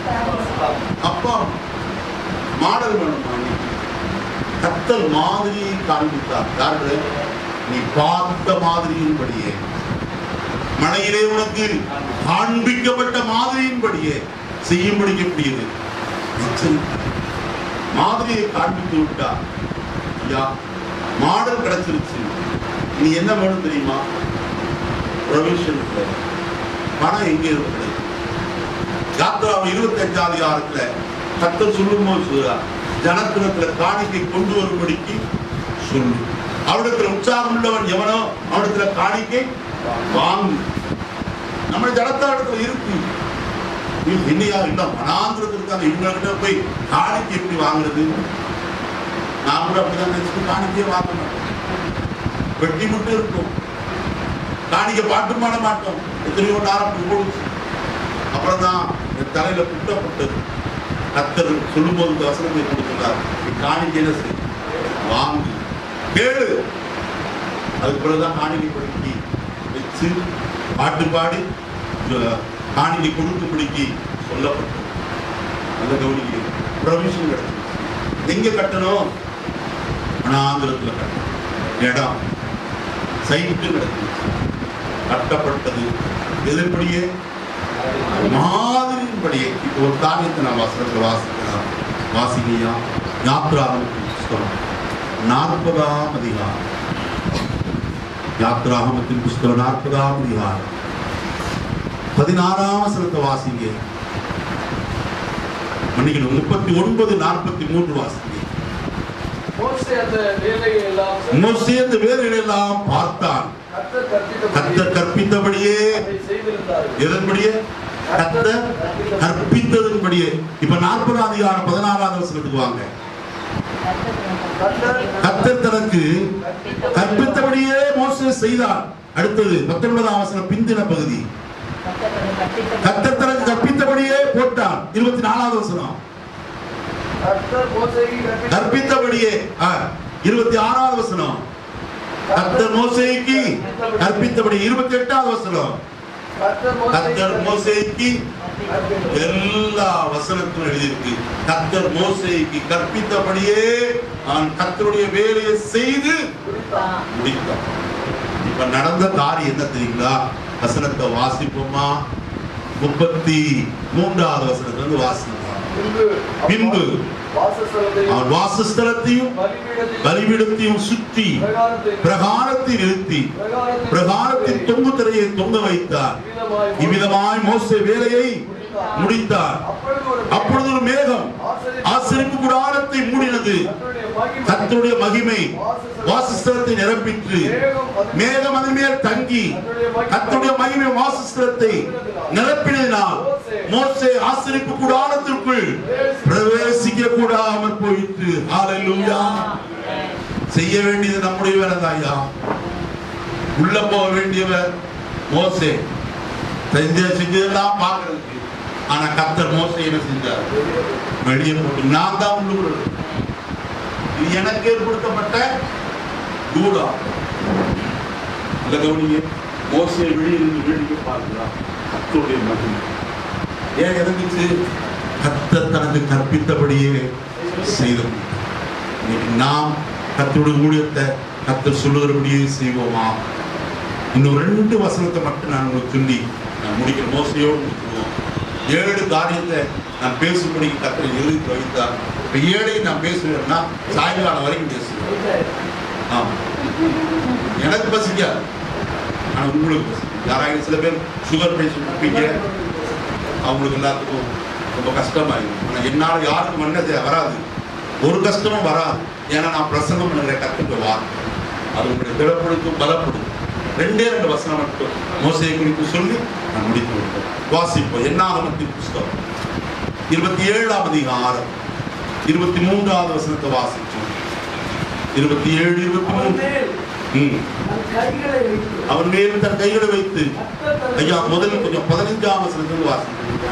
அப்பா மாடல் வேணுமா நீ கத்தல் மாதிரியை காண்பித்தார் யாரு நீ பார்த்த மாதிரியின்படியே மலையிலே உனக்கு காண்பிக்கப்பட்ட மாதிரியின்படியே செய்யும்படி எப்படியது எச்சரிக்கை. மாதிரியை காண்பித்து விட்டார் ஐயா மாடல் கிடைச்சிருச்சு நீ என்ன வேணும் தெரியுமா ப்ரொவிஷன் பணம் எங்கே இருக்கிறது யாத்ராவை இருபத்தி அஞ்சாம் அதிகாரத்துல கத்தர் சொல்லும் போது சொல்றார் ஜனத்தினத்துல காணிக்கை கொண்டு வரும்படிக்கு சொல்லு அவனிடத்துல உற்சாகம் உள்ளவன் எவனோ அவனிடத்துல காணிக்கை வாங்கு நம்ம ஜனத்தாடத்துல இருக்கு இவங்க என்னையா இன்னும் மனாந்திரத்தில் இருக்காங்க இவங்ககிட்ட போய் காணிக்கை எப்படி வாங்குறது நான் கூட அப்படிதான் நினைச்சுட்டு காணிக்கையே வாங்க மாட்டோம் வெட்டி மட்டும் இருக்கும் காணிக்கை பாட்டு பாட மாட்டோம் எத்தனையோ நேரம் போடுச்சு அப்புறம் தான் என் தலையில குட்டப்பட்டது கத்தர் சொல்லும்போது இந்த வசனத்தை கொடுத்துட்டார் நீ காணிக்கை என்ன செய் வாங்கு கேளு அதுக்கு பிறகுதான் காணிக்கை படுக்கி வச்சு பாட்டு பாடி அஹ், காணிக்கை கொடுக்கும்படிக்கு சொல்லப்பட்டது அந்த கவனிக்கு ப்ரொவிஷன் கிடைச்சிருச்சு எங்க கட்டணும் வனாந்திரத்துல கட்டணும் இடம் சைட்டு கிடைச்சிருச்சு கட்டப்பட்டது எதிர்படியே மாதிரியின்படியே இப்போ ஒரு காரியத்தை நான் வசனத்தில் வாசிக்கலாம் வாசிக்கையா யாத்ராகமத்தின் புஸ்தகம் நாற்பதாம் அதிகாரம் யாத்ராகமத்தின் புஸ்தகம் நாற்பதாம் அதிகாரம் பதினாறாம் வசனத்தை வாசிங்க மன்னிக்கணும் முப்பத்தி ஒன்பது நாற்பத்தி மூன்று வாசிங்க மோசே அந்த வேலையை எல்லாம் மோசே அந்த வேலைகள் எல்லாம் பார்த்தான் கர்த்தர் கற்பித்தபடி கர்த்தர் கற்பித்தபடியே அதை செய்திருந்தார்கள். எதன்படியே கர்த்தர் கற்பித்ததன்படியே இப்ப நாற்பதாம் அதிகாரம் பதினாறாவது வசனத்துக்கு வாங்க கர்த்தர் கர்த்தர் தனக்கு கற்பித்தபடியே மோசே செய்தார் அடுத்தது பத்தொன்பதாம் வசனம் பிந்தின பகுதி கர்த்தர் தனக்கு கற்பித்தபடியே போட்டார் இருபத்தி நாலாவது வசனம் கர்த்தர் மோசேக்கு கற்பித்த கற்பித்தபடியே ஆ, இருபத்தி ஆறாவது வசனம் கர்த்தர் மோசேக்கு கற்பித்தபடி இருபத்தி எட்டாவது வசனம் கர்த்தர் கர்த்தர் மோசேக்கு மோசேக்கு எல்லா வசனத்தும் எழுதியிருக்கு கர்த்தர் மோசேக்கு கற்பித்தபடியே அவன் கர்த்தருடைய வேலையை செய்து முடித்தான் இப்ப நடந்த காரியம் என்ன தெரியுங்களா வசனத்தை வாசிப்போமா முப்பத்தி மூன்றாவது வசனத்துல இருந்து வாசிப்போம் பின்பு பின்பு வாசஸ்தலத்தையும் அவன் வாசஸ்தலத்தையும் பலிபீடத்தையும் பலிபீடத்தையும் சுற்றி பிரகாரத்தையும் பிரகாரத்தை நிறுத்தி பிரகாரத்தின் தொங்கு திரையை தொங்க வைத்தார் இவ்விதமாய் இவ்விதமாய் மோசே வேலையை முடித்தார் அப்பொழுது ஒரு அப்பொழுது ஒரு மேகம் ஆசிரிப்பு கூடாரத்தை மூடினது கர்த்தருடைய மகிமை கர்த்தருடைய மகிமை வாசஸ்தலத்தை நிரப்பிற்று மேகம் அதன் மேல் தங்கி கர்த்தருடைய மகிமை வாசஸ்தலத்தை நிரப்பினதினால் மோசே ஆசிரிப்பு கூடாரத்திற்குள் பிரவேசிக்க கூடாமல் போயிற்று ஹalleluya செய்ய வேண்டியது நம்முடைய வேலை தாயா உள்ள போக வேண்டியவர் மோசே செஞ்ச செஞ்சதெல்லாம் பார்க்கறதுக்கு ஆனா கர்த்தர் மோசே என்ன செஞ்சார் வெளியே போட்டு நான் தான் உள்ள விடுறது இது எனக்கு ஏற்படுத்தப்பட்ட தூடா இல்ல கவனிங்க மோசே வெளியிலிருந்து வேடிக்கை பார்க்கிறார் கர்த்தருடைய மகிமை ஏன் இறங்குச்சு கர்த்தர் தனக்கு கற்பித்தபடியே செய்து இன்னைக்கு நாம் கர்த்தருடைய ஊழியத்தை கர்த்தர் சொல்லுகிறபடியே செய்வோமா இன்னும் ரெண்டு வசனத்தை மட்டும் நான் உங்களுக்கு சொல்லி நான் முடிக்கிற மோசையோடு முடிச்சிருவோம் ஏழு காரியத்தை நான் பேசும்படி கர்த்தரை எழுதி வைத்தார் இப்ப ஏழையும் நான் பேசுவேன்னா சாயங்காலம் வரைக்கும் பேசுவேன் ஆமா எனக்கு பசிக்காது ஆனா உங்களுக்கு பசிக்கும் யாராவது சில பேர் சுகர் பேஷண்ட் இருப்பீங்க அவங்களுக்கு எல்லாத்துக்கும் ரொம்ப கஷ்டமாயிடும் ஆனா என்னால யாருக்கும் மன்னதே வராது ஒரு கஷ்டமும் வராது ஏன்னா நான் பிரசங்கம் பண்ணுற கத்துக்க வார்த்தை அது உங்களுடைய திடப்படுத்தும் பலப்படும் ரெண்டே ரெண்டு வசனம் மட்டும் மோசையை குறித்து சொல்லி நான் முடித்து விட்டேன் வாசிப்போம் என்னாகமத்தின் புஸ்தகம் இருபத்தி ஏழாம் அதிகாரம் இருபத்தி மூன்றாவது வசனத்தை வாசிச்சோம் இருபத்தி ஏழு இருபத்தி அவன் மூன்று மேல் ம். தன் கைகளை வைத்து அவன் மேல் தன் கைகளை வைத்து கர்த்தர் தனக்கு ஐயா முதல்ல கொஞ்சம் பதினஞ்சாம் வசனத்தில் வாசிக்கிறீங்க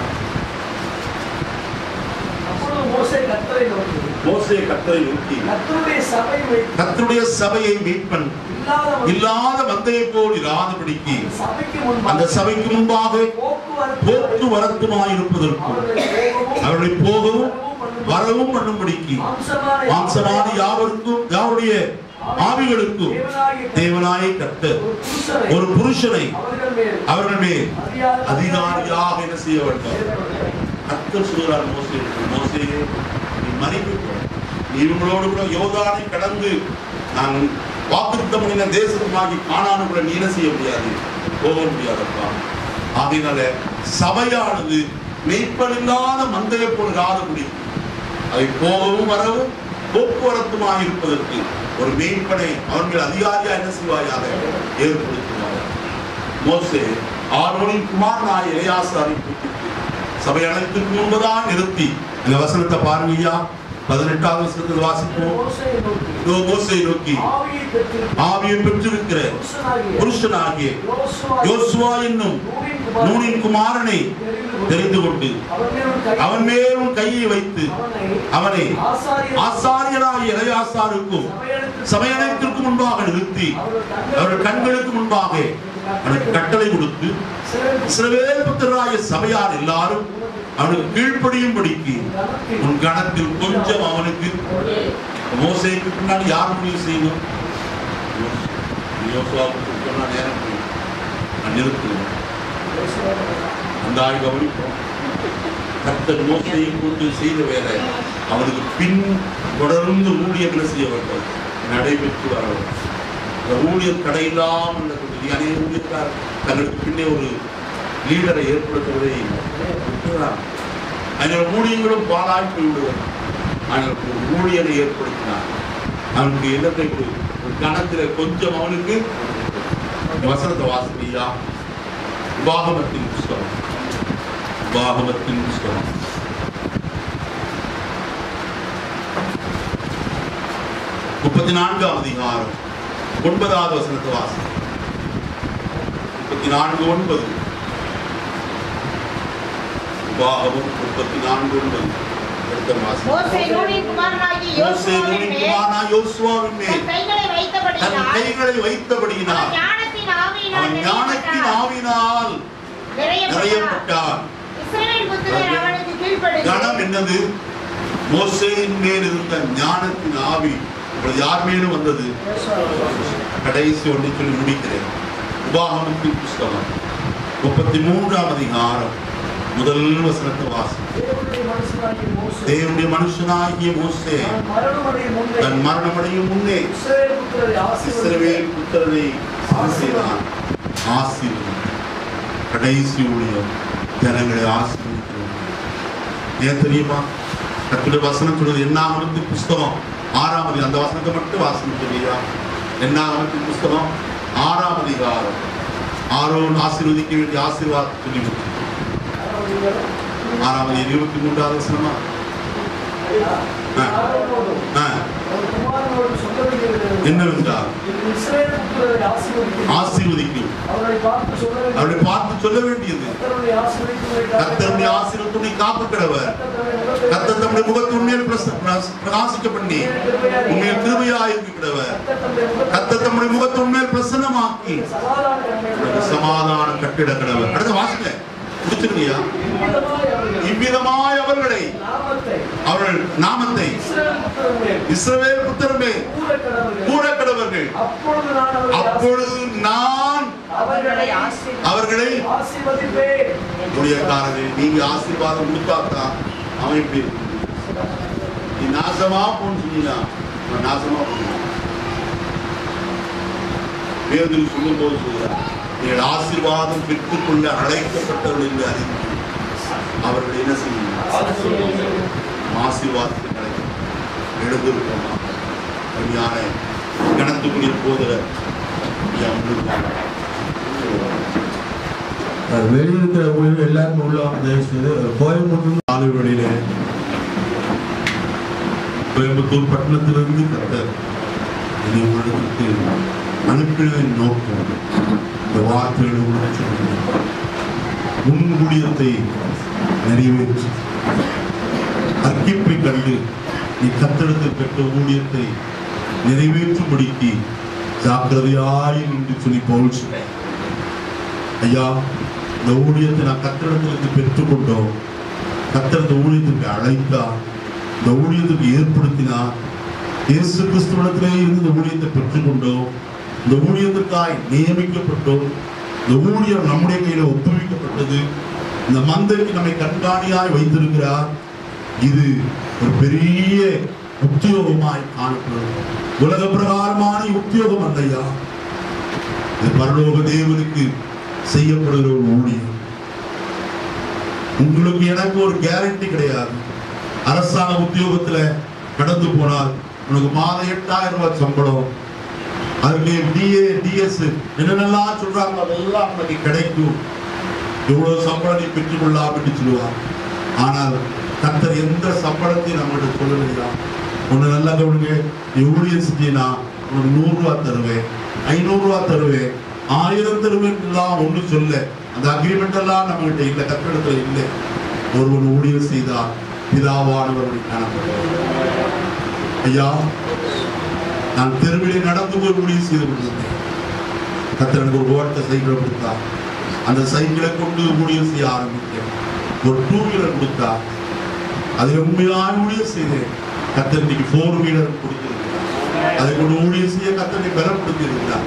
அப்பொழுது மோசே கர்த்தரை நோக்கி மோசே கத்தரை நோக்கி கர்த்தருடைய சபை வைத்து கர்த்தருடைய சபையை மீட்பன் இல்லாத ஒரு இல்லாத மந்தையை போல் இராதபடிக்கு சபைக்கு முன்பாக அந்த சபைக்கு முன்பாக போக்குவரத்து போக்குவரத்துமாயிருப்பதற்கும் அவர்களை போகவும் அவர்களை போகவும் வரவும் பண்ணும்படிக்கு மாம்சமான மாம்சமான யாவருக்கும் யாருடைய ஆவிகளுக்கும் தேவனாய கர்த்தர் ஒரு புருஷனை ஒரு புருஷனை அவர்கள் மேல் அவர்கள் மேல் அதிகார- அதிகாரியாக என்ன செய்ய வேண்டும் கர்த்தர் சொல்கிறார் மோசே மோசேயே நீ மறிப்பு நீ இவங்களோடு கூட யோதானை கடந்து நான் வாக்குத்தம் பண்ணின தேசமாகி காணான்னு கூட நீ என்ன செய்ய முடியாது போக முடியாதப்பா ஆகையினால சபையானது மெய்ப்பனில்லாத மந்தையை போல் ராதபடி அதை போகவும் வரவும் போக்குவரத்துமாக இருப்பதற்கு ஒரு மெய்ப்பனை அவர்கள் அதிகாரியா என்ன செய்வாயாக ஏற்படுத்துவாங்க மோசே ஆரோனின் குமாரனாய் இளையாசாரை கூப்பிட்டு சபை அனைத்துக்கு முன்பதான் நிறுத்தி அந்த வசனத்தை பாருங்கய்யா பதினெட்டாவது வசனத்தில் வாசிப்போம் மோசேயை நோக்கி இதோ மோசையை நோக்கி ஆவியை பெற்றிருக்கிற ஆவியை பெற்றிருக்கிற புருஷனாகிய புருஷனாகிய யோசுவா யோசுவா என்னும் நூனின் குமாரனை நூனின் குமாரனை தெரிந்து கொண்டு அவன் மேல் உன் கை- அவன் மேலும் கையை வைத்து அவனை அவனை ஆசாரியர் ஆசாரியராகிய இளையாசாருக்கும் சபையெடுத்து- சமயத்திற்கு முன்பாக நிறுத்தி அவர்கள் கண்களுக்கு முன்பாக அவனுக்கு கட்டளை கொடுத்து சிலருக்கு இஸ்ரவேல் புத்திராய சபையார் எல்லாரும் அவனுக்கு கீழ்ப்படியும்படிக்கு உன் கணத்தில் கொஞ்சம் அவனுக்கு மோசைக்கு பின்னாடி யார் முடிவு செய்யணும் யோசுவாவுக்கு சொன்னா நேரம் போயிடும். நான் நிறுத்துவேன் அந்த ஆள் கவனிப்போம் கர்த்தர் மோசையை கொண்டு செய்த வேலை அவனுக்கு பின் தொடர்ந்து ஊழியர்களை செய்ய வேண்டும் நடைபெற்று வர வேண்டும் இந்த ஊழியர் தடையில்லாமல் நடக்கிறது அநேக ஊழியக்கார் தங்களுக்கு பின்னே ஒரு லீடரை ஏற்படுத்துவதை விட்டுறாங்க அதனால ஊழியங்களும் பாலாய் போய்விடுவது ஆனால் ஒரு ஊழியரை ஏற்படுத்தினார் அவனுக்கு இடத்தை கொடு ஒரு கணத்துல கொஞ்சம் அவனுக்கு இந்த வசனத்தை வாசிக்கிறியா உபாகமத்தின் புஸ்தகம் உபாகமத்தின் புஸ்தகம் முப்பத்தி நான்காம் அதிகாரம் ஒன்பதாவது வசனத்தை வாசி முப்பத்தி நான்கு ஒன்பது உபாகமம் முப்பத்தி நான்கு ஒன்பது அடுத்த வாசி மோசே நூனின் குமாரனாகிய மோசே யோசுவாவின் நூனின் மேல் குமாரனான யோசுவாவின் தன் மேல் கைகளை தன் வைத்தபடியினால் கைகளை வைத்தபடியினால் அவன் ஞானத்தின் ஆவியினால் அவன் ஞானத்தின் நிறையப்பட்டான். ஆவினால் நிறையப்பட்டான். நிறையப்பட்டான் இஸ்ரவேல் புத்திரர் அவனுக்கு கீழ்ப்படிந்து கணம் என்னது மோசேயின் மேல் இருந்த ஞானத்தின் ஆவி இப்பொழுது யார் மேலும் வந்தது கடைசி ஒன்று சொல்லி முடிக்கிறேன் உபாகமத்தின் புஸ்தகம் முப்பத்தி மூன்றாம் அதிகாரம் முதல் வசனத்தை வாசி தேவனுடைய மனுஷனாகிய மோசே தேவனுடைய மனுஷனாகிய மோசே தான் மரணமடையும் முன்னே தன் மரணமடையும் முன்னே இஸ்ரவேல் புத்திரரை ஆசீர்வதித்து இஸ்ரவேல் புத்தரனை ஆசீர்வான் ஆசீர்வான் கடைசி ஊழியம் ஜனங்களை ஆசீர்வதிக்கிறோம் ஏன் தெரியுமா கத்துடைய வசனம் சொல்றது என்னாகமத்தின் புஸ்தகம் ஆறாம் அதிகாரம் அந்த வசனத்தை மட்டும் வாசனம் சொல்லியா என்னாகமத்தின் புஸ்தகம் ஆறாம் அதிகாரம் ஆரோன் ஆசீர்வதிக்க வேண்டிய ஆசீர்வாதம் சொல்லி முடிச்சு. ஆறாம் அதிகாரம் இருபத்தி மூன்றாவது வசனமா ஆ. ஆரோனோடும் ஆ, அவர் குமாரனோடும் சொல்லப்படுகிறது என்னவென்றால் இஸ்ரவேல் புத்திரரை ஆசீர்வதித்து ஆசீர்வதிக்கும் அவர்களை பார்த்து சொல்ல அவரை வேண்டும் பார்த்து சொல்ல வேண்டியது கர்த்தருடைய ஆசீர்வதிக்கும்படி கத்தருடைய ஆசீர்வத்துணை காப்பு கிடவர் கத்தர் தம்முடைய முகத்து உண்மையில் பிரச- பிரச- பிரகாசிக்க பண்ணி உண்மையில் கிருபையாயிருக்கு கிடவர் கத்தர் தம்முடைய முகத்து உண்மையில் பிரசன்னமாக்கி உனக்கு சமாதானம் கட்டிட கிடவர் அடுத்த வாசிங்க முடிச்சிருக்கியா இவ்விதமாய் அவர்களை அவர்கள் நாமத்தை இஸ்ரவேல் புத்தரமே கூட கிடவர்கள் அப்பொழுது நான் அவர்களை அப்பொழுது நான் அவர்களை அவர்களை ஆசீர்வதிப்பேன் ஊழியக்காரர்கள் நீங்க ஆசீர்வாதம் கொடுத்தாதான் அவன் இப்படி இருக்கு. நீ நாசமா போன்னு சொன்னீங்கன்னா அவன் நாசமா போனான் வேதத்தில் சொல்லும் போது சொல்கிறார் நீங்கள் ஆசீர்வாதம் பெற்றுக்கொள்ள அழைக்கப்பட்டவர்கள் என்று அறிந்து அவர்கள் என்ன செய்யும் ஆசீர்வாதத்தை கிடைக்கும் எழுந்திருக்கோமா அருமையான கணத்துக்குரிய போதர வெளியிருக்கிற ஊழியர் எல்லாருமே உள்ள தயவு செய்து கோயம்புத்தூர் ஆளுவடியில கோயம்புத்தூர் பட்டணத்திலிருந்து கத்தர் இனி உங்களுக்கு அனுப்பினதின் நோக்கம் இந்த வார்த்தைகளை உணர்ச்சி முன்குடியத்தை நிறைவேற்றி அர்க்கிப்பை கண்டு நீ கத்தெடுத்து பெற்ற ஊழியத்தை நிறைவேற்றும்படிக்கு ஜாக்கிரதையாய் என்று சொல்லி பவுல் சொன்னார். ஐயா இந்த ஊழியத்தை நான் கத்திரத்திலிருந்து பெற்றுக்கொண்டோம் கத்தர் இந்த ஊழியத்துக்கு அழைத்தார் இந்த ஊழியத்துக்கு ஏற்படுத்தினார் இயேசு கிறிஸ்துவத்திலே இருந்து இந்த ஊழியத்தை பெற்றுக்கொண்டோம் இந்த ஊழியத்திற்காய் நியமிக்கப்பட்டோம் இந்த ஊழியம் நம்முடைய கையில ஒப்புவிக்கப்பட்டது இந்த மந்தைக்கு நம்மை கண்காணியாய் வைத்திருக்கிறார் இது ஒரு பெரிய உத்தியோகமாய் காணப்படும் உலக பிரகாரமான உத்தியோகம் அல்லையா இது பரலோக தேவனுக்கு செய்யப்படுகிற ஒரு ஊழியம் உங்களுக்கு எனக்கு ஒரு கேரண்டி கிடையாது அரசாங்க உத்தியோகத்துல கடந்து போனால் உனக்கு மாதம் எட்டாயிரம் ரூபாய் சம்பளம் அதுக்கு டிஏ டிஎஸ் என்னென்னலாம் சொல்றாங்க அதெல்லாம் உனக்கு கிடைக்கும் இவ்வளவு சம்பளம் நீ பெற்றுக்கொள்ளலாம் என்று சொல்லுவார் ஆனால் கர்த்தர் எந்த சம்பளத்தையும் நம்மகிட்ட சொல்லலையா ஒண்ணு நல்லா கவனிங்க நீ ஊழியம் செஞ்சீனா உனக்கு நூறு ரூபா தருவேன் ஐநூறு ரூபா தருவேன் ஆயிரம் தருவேன் எல்லாம் ஒண்ணு சொல்ல அந்த அக்ரிமெண்ட் எல்லாம் நம்ம கிட்ட இல்லை கட்டிடத்துல இல்லை ஒருவன் ஊழியம் செய்தால் பிதாவானவர்களை காணப்படுவார் ஐயா நான் தெருவிலே நடந்து போய் ஊழியம் செய்து கொண்டிருந்தேன் கத்தர் எனக்கு ஒரு ஓட்ட சைக்கிளை கொடுத்தார் அந்த சைக்கிளை கொண்டு ஊழியம் செய்ய ஆரம்பித்தேன் ஒரு டூ வீலர் கொடுத்தார் அதில் உண்மையாக ஊழியம் செய்தேன் கத்தர் இன்னைக்கு ஃபோர் வீலர் கொடுத்திருக்கிறார் அதை கொண்டு ஊழியம் செய்ய கத்தனை பலப்படுத்தி இருக்கிறார்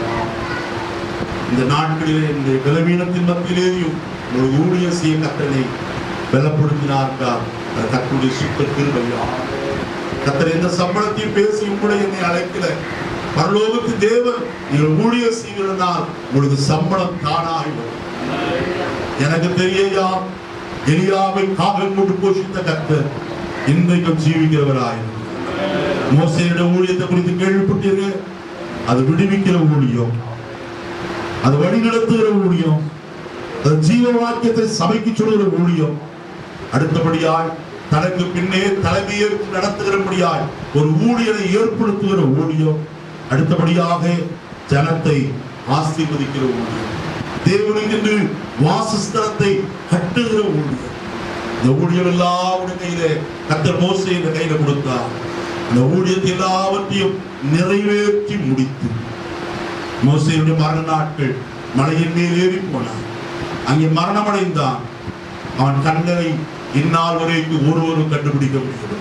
இந்த நாட்களிலே இந்த பலவீனத்தின் மத்தியிலேயும் ஒரு ஊழியம் செய்ய கத்தனை பலப்படுத்தினார் என்றால் அது கத்தருடைய சுத்த திருவையா கத்தர் எந்த சம்பளத்தையும் பேசி உங்களை என்னை அழைக்கல பரலோகத்து தேவன் நீங்கள் ஊழியம் செய்கிறனால் உங்களுக்கு சம்பளம் தானாகி வரும் எனக்கு தெரியயா எலியாவை காவல் கொண்டு போஷித்த கத்தர் இன்றைக்கும் ஜீவிக்கிறவராய் மோசையோட ஊழியத்தை குறித்து கேள்விப்பட்டீர்கள் அது விடுவிக்கிற ஊழியம் அது வழி நடத்துகிற ஊழியம் அது ஜீவ வாக்கியத்தை சபைக்கு சொல்லுகிற ஊழியம் அடுத்தபடியாய் தனக்கு பின்னே தலைமையை நடத்துகிறபடியாய் ஒரு ஊழியரை ஏற்படுத்துகிற ஊழியம் அடுத்தபடியாக ஜனத்தை ஆசீர்வதிக்கிற ஊழியம் தேவனுக்கென்று வாசஸ்தலத்தை கட்டுகிற ஊழியம் இந்த ஊழியம் எல்லாவுடைய கையில கத்தர் மோசை இந்த கையில கொடுத்தார் இந்த ஊழியத்தை எல்லாவற்றையும் நிறைவேற்றி முடித்து மோசையுடைய மரண நாட்கள் மலையின் மேல் ஏறி போனான் அங்கே மரணமடைந்தான் அவன் கண்களை இந்நாள் வரைக்கும் ஒருவரும் கண்டுபிடிக்க முடியவில்லை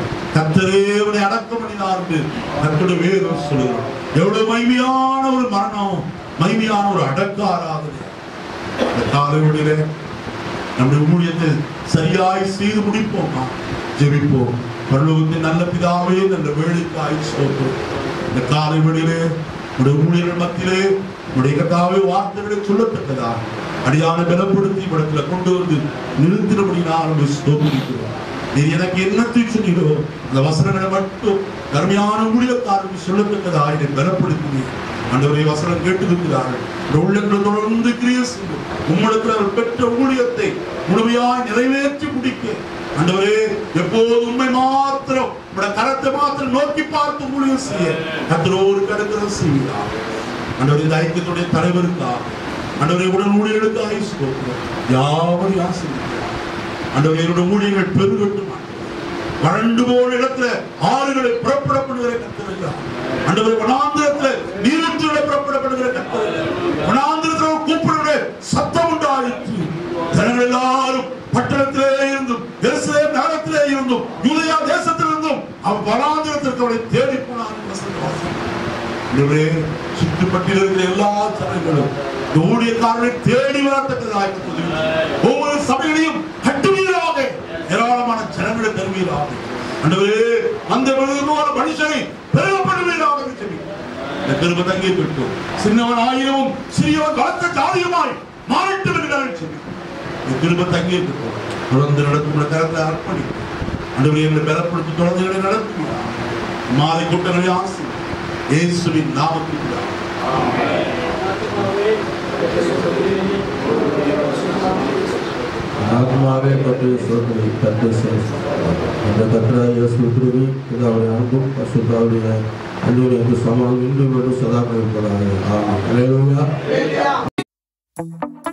கத்தரே அவனை அடக்கம் பண்ணினார் என்று கத்தருடைய வேதம் சொல்லுகிறோம் எவ்வளவு மகிமையான ஒரு மரணம் மகிமையான ஒரு அடக்க ஆராதனை இந்த காலைவெளியிலே நம்முடைய ஊழியத்தை சரியாய் செய்து முடிப்போமா ஜெபிப்போம் பரலோகத்தின் நல்ல பிதாவே நல்ல வேலைக்காய் சோப்போம் இந்த காலை வேளையிலே உடைய ஊழியர்கள் மத்தியிலே உடைய கத்தாவே வார்த்தைகளை சொல்லத்தக்கதா அடியான பலப்படுத்தி இடத்துல கொண்டு வந்து நிறுத்தினபடி நான் ஸ்தோத்திரிக்கிறோம் நீ எனக்கு என்னத்தை சொன்னீரோ அந்த வசனங்களை மட்டும் கருமையான ஊழியக்காரருக்கு சொல்லத்தக்கதா என்னை பலப்படுத்தினீர் ஆண்டவரே வசனம் கேட்டிருக்கிறார்கள் இந்த உள்ளங்களை தொடர்ந்து கிரியை செய்யும் உம்மிடத்தில் அவர் பெற்ற ஊழியத்தை முழுமையாய் நிறைவேற்றி முடிக்க ஆண்டவரே எப்போது உண்மை மாத்திரம் உடைய கரத்தை மாத்திரம் நோக்கி பார்த்து ஊழியம் செய்ய கத்தரோடு கடற்கரை செய்கிறார் ஆண்டவரே இந்த ஐக்கியத்துடைய தலைவருக்காக ஆண்டவரே உடன் ஊழியர்களுக்கு ஆயுசு கொடுக்கிறோம் யாவரையும் ஆசீர்வதிக்கிறார் ஆண்டவரே என்னுடைய ஊழியர்கள் பெருகட்டும் ஆண்டவரே. வறண்டு போன இடத்துல ஆறுகளை புறப்படப்படுகிற கத்தருகிறார் ஆண்டவரே வனாந்திரத்துல நீரூற்றுகளை புறப்படப்படுகிற கத்தருகிறார் வனாந்திரத்துல கூப்பிடுகிற சத்தம் உண்டாயிற்று ஜனங்கள் எல்லாரும் பட்டணத்திலே இருந்தும் எருசலேம் நகரத்திலே இருந்தும் யூதயா தேசத்திலிருந்தும் அவன் வனாந்திரத்திற்கு அவளை தேடி போனான் என்று வசனம் வாசிக்கிறோம். ஆண்டவரே சுற்றுப்பட்டில் இருக்கிற எல்லா ஜனங்களும் இந்த ஊழியக்காரனை தேடி வரத்தக்கதாக ஒவ்வொரு சபைகளையும் கட்டுவீராக ஏராளமான ஜனங்களை தருவீராக ஆண்டவரே அந்த விதமான மனுஷனை பெருகப்படுவீராக என்று ஜெபிக்கிறோம். இந்த கிருபை தங்கி பெற்றோம் சின்னவன் ஆயிரமும் சிறியவன் பலத்த ஜாதியுமாய் மாறட்டும் என்று நாங்கள் ஜெபிக்கிறோம். இந்த கிருபை தங்கி பெற்றோம் தொடர்ந்து நடத்தும் கரத்தை அர்ப்பணிக்கும் ஆண்டவரே எங்களை பலப்படுத்தி தொடர்ந்து எங்களை நடத்துகிறார் மாலை கூட்டங்களை ஆசி இயேசுவின் நாமத்தில் ஆத்மாவே பற்றி சோதனை கற்று அந்த கத்தராய் இயேசு கிருபை பிதாவுடைய அன்பும் பசுத்தாவுடைய அன்புடைய சமாளம் இன்று மட்டும் சதா இருப்பதாக ஆமாம் அல்லேலூயா Hallelujah.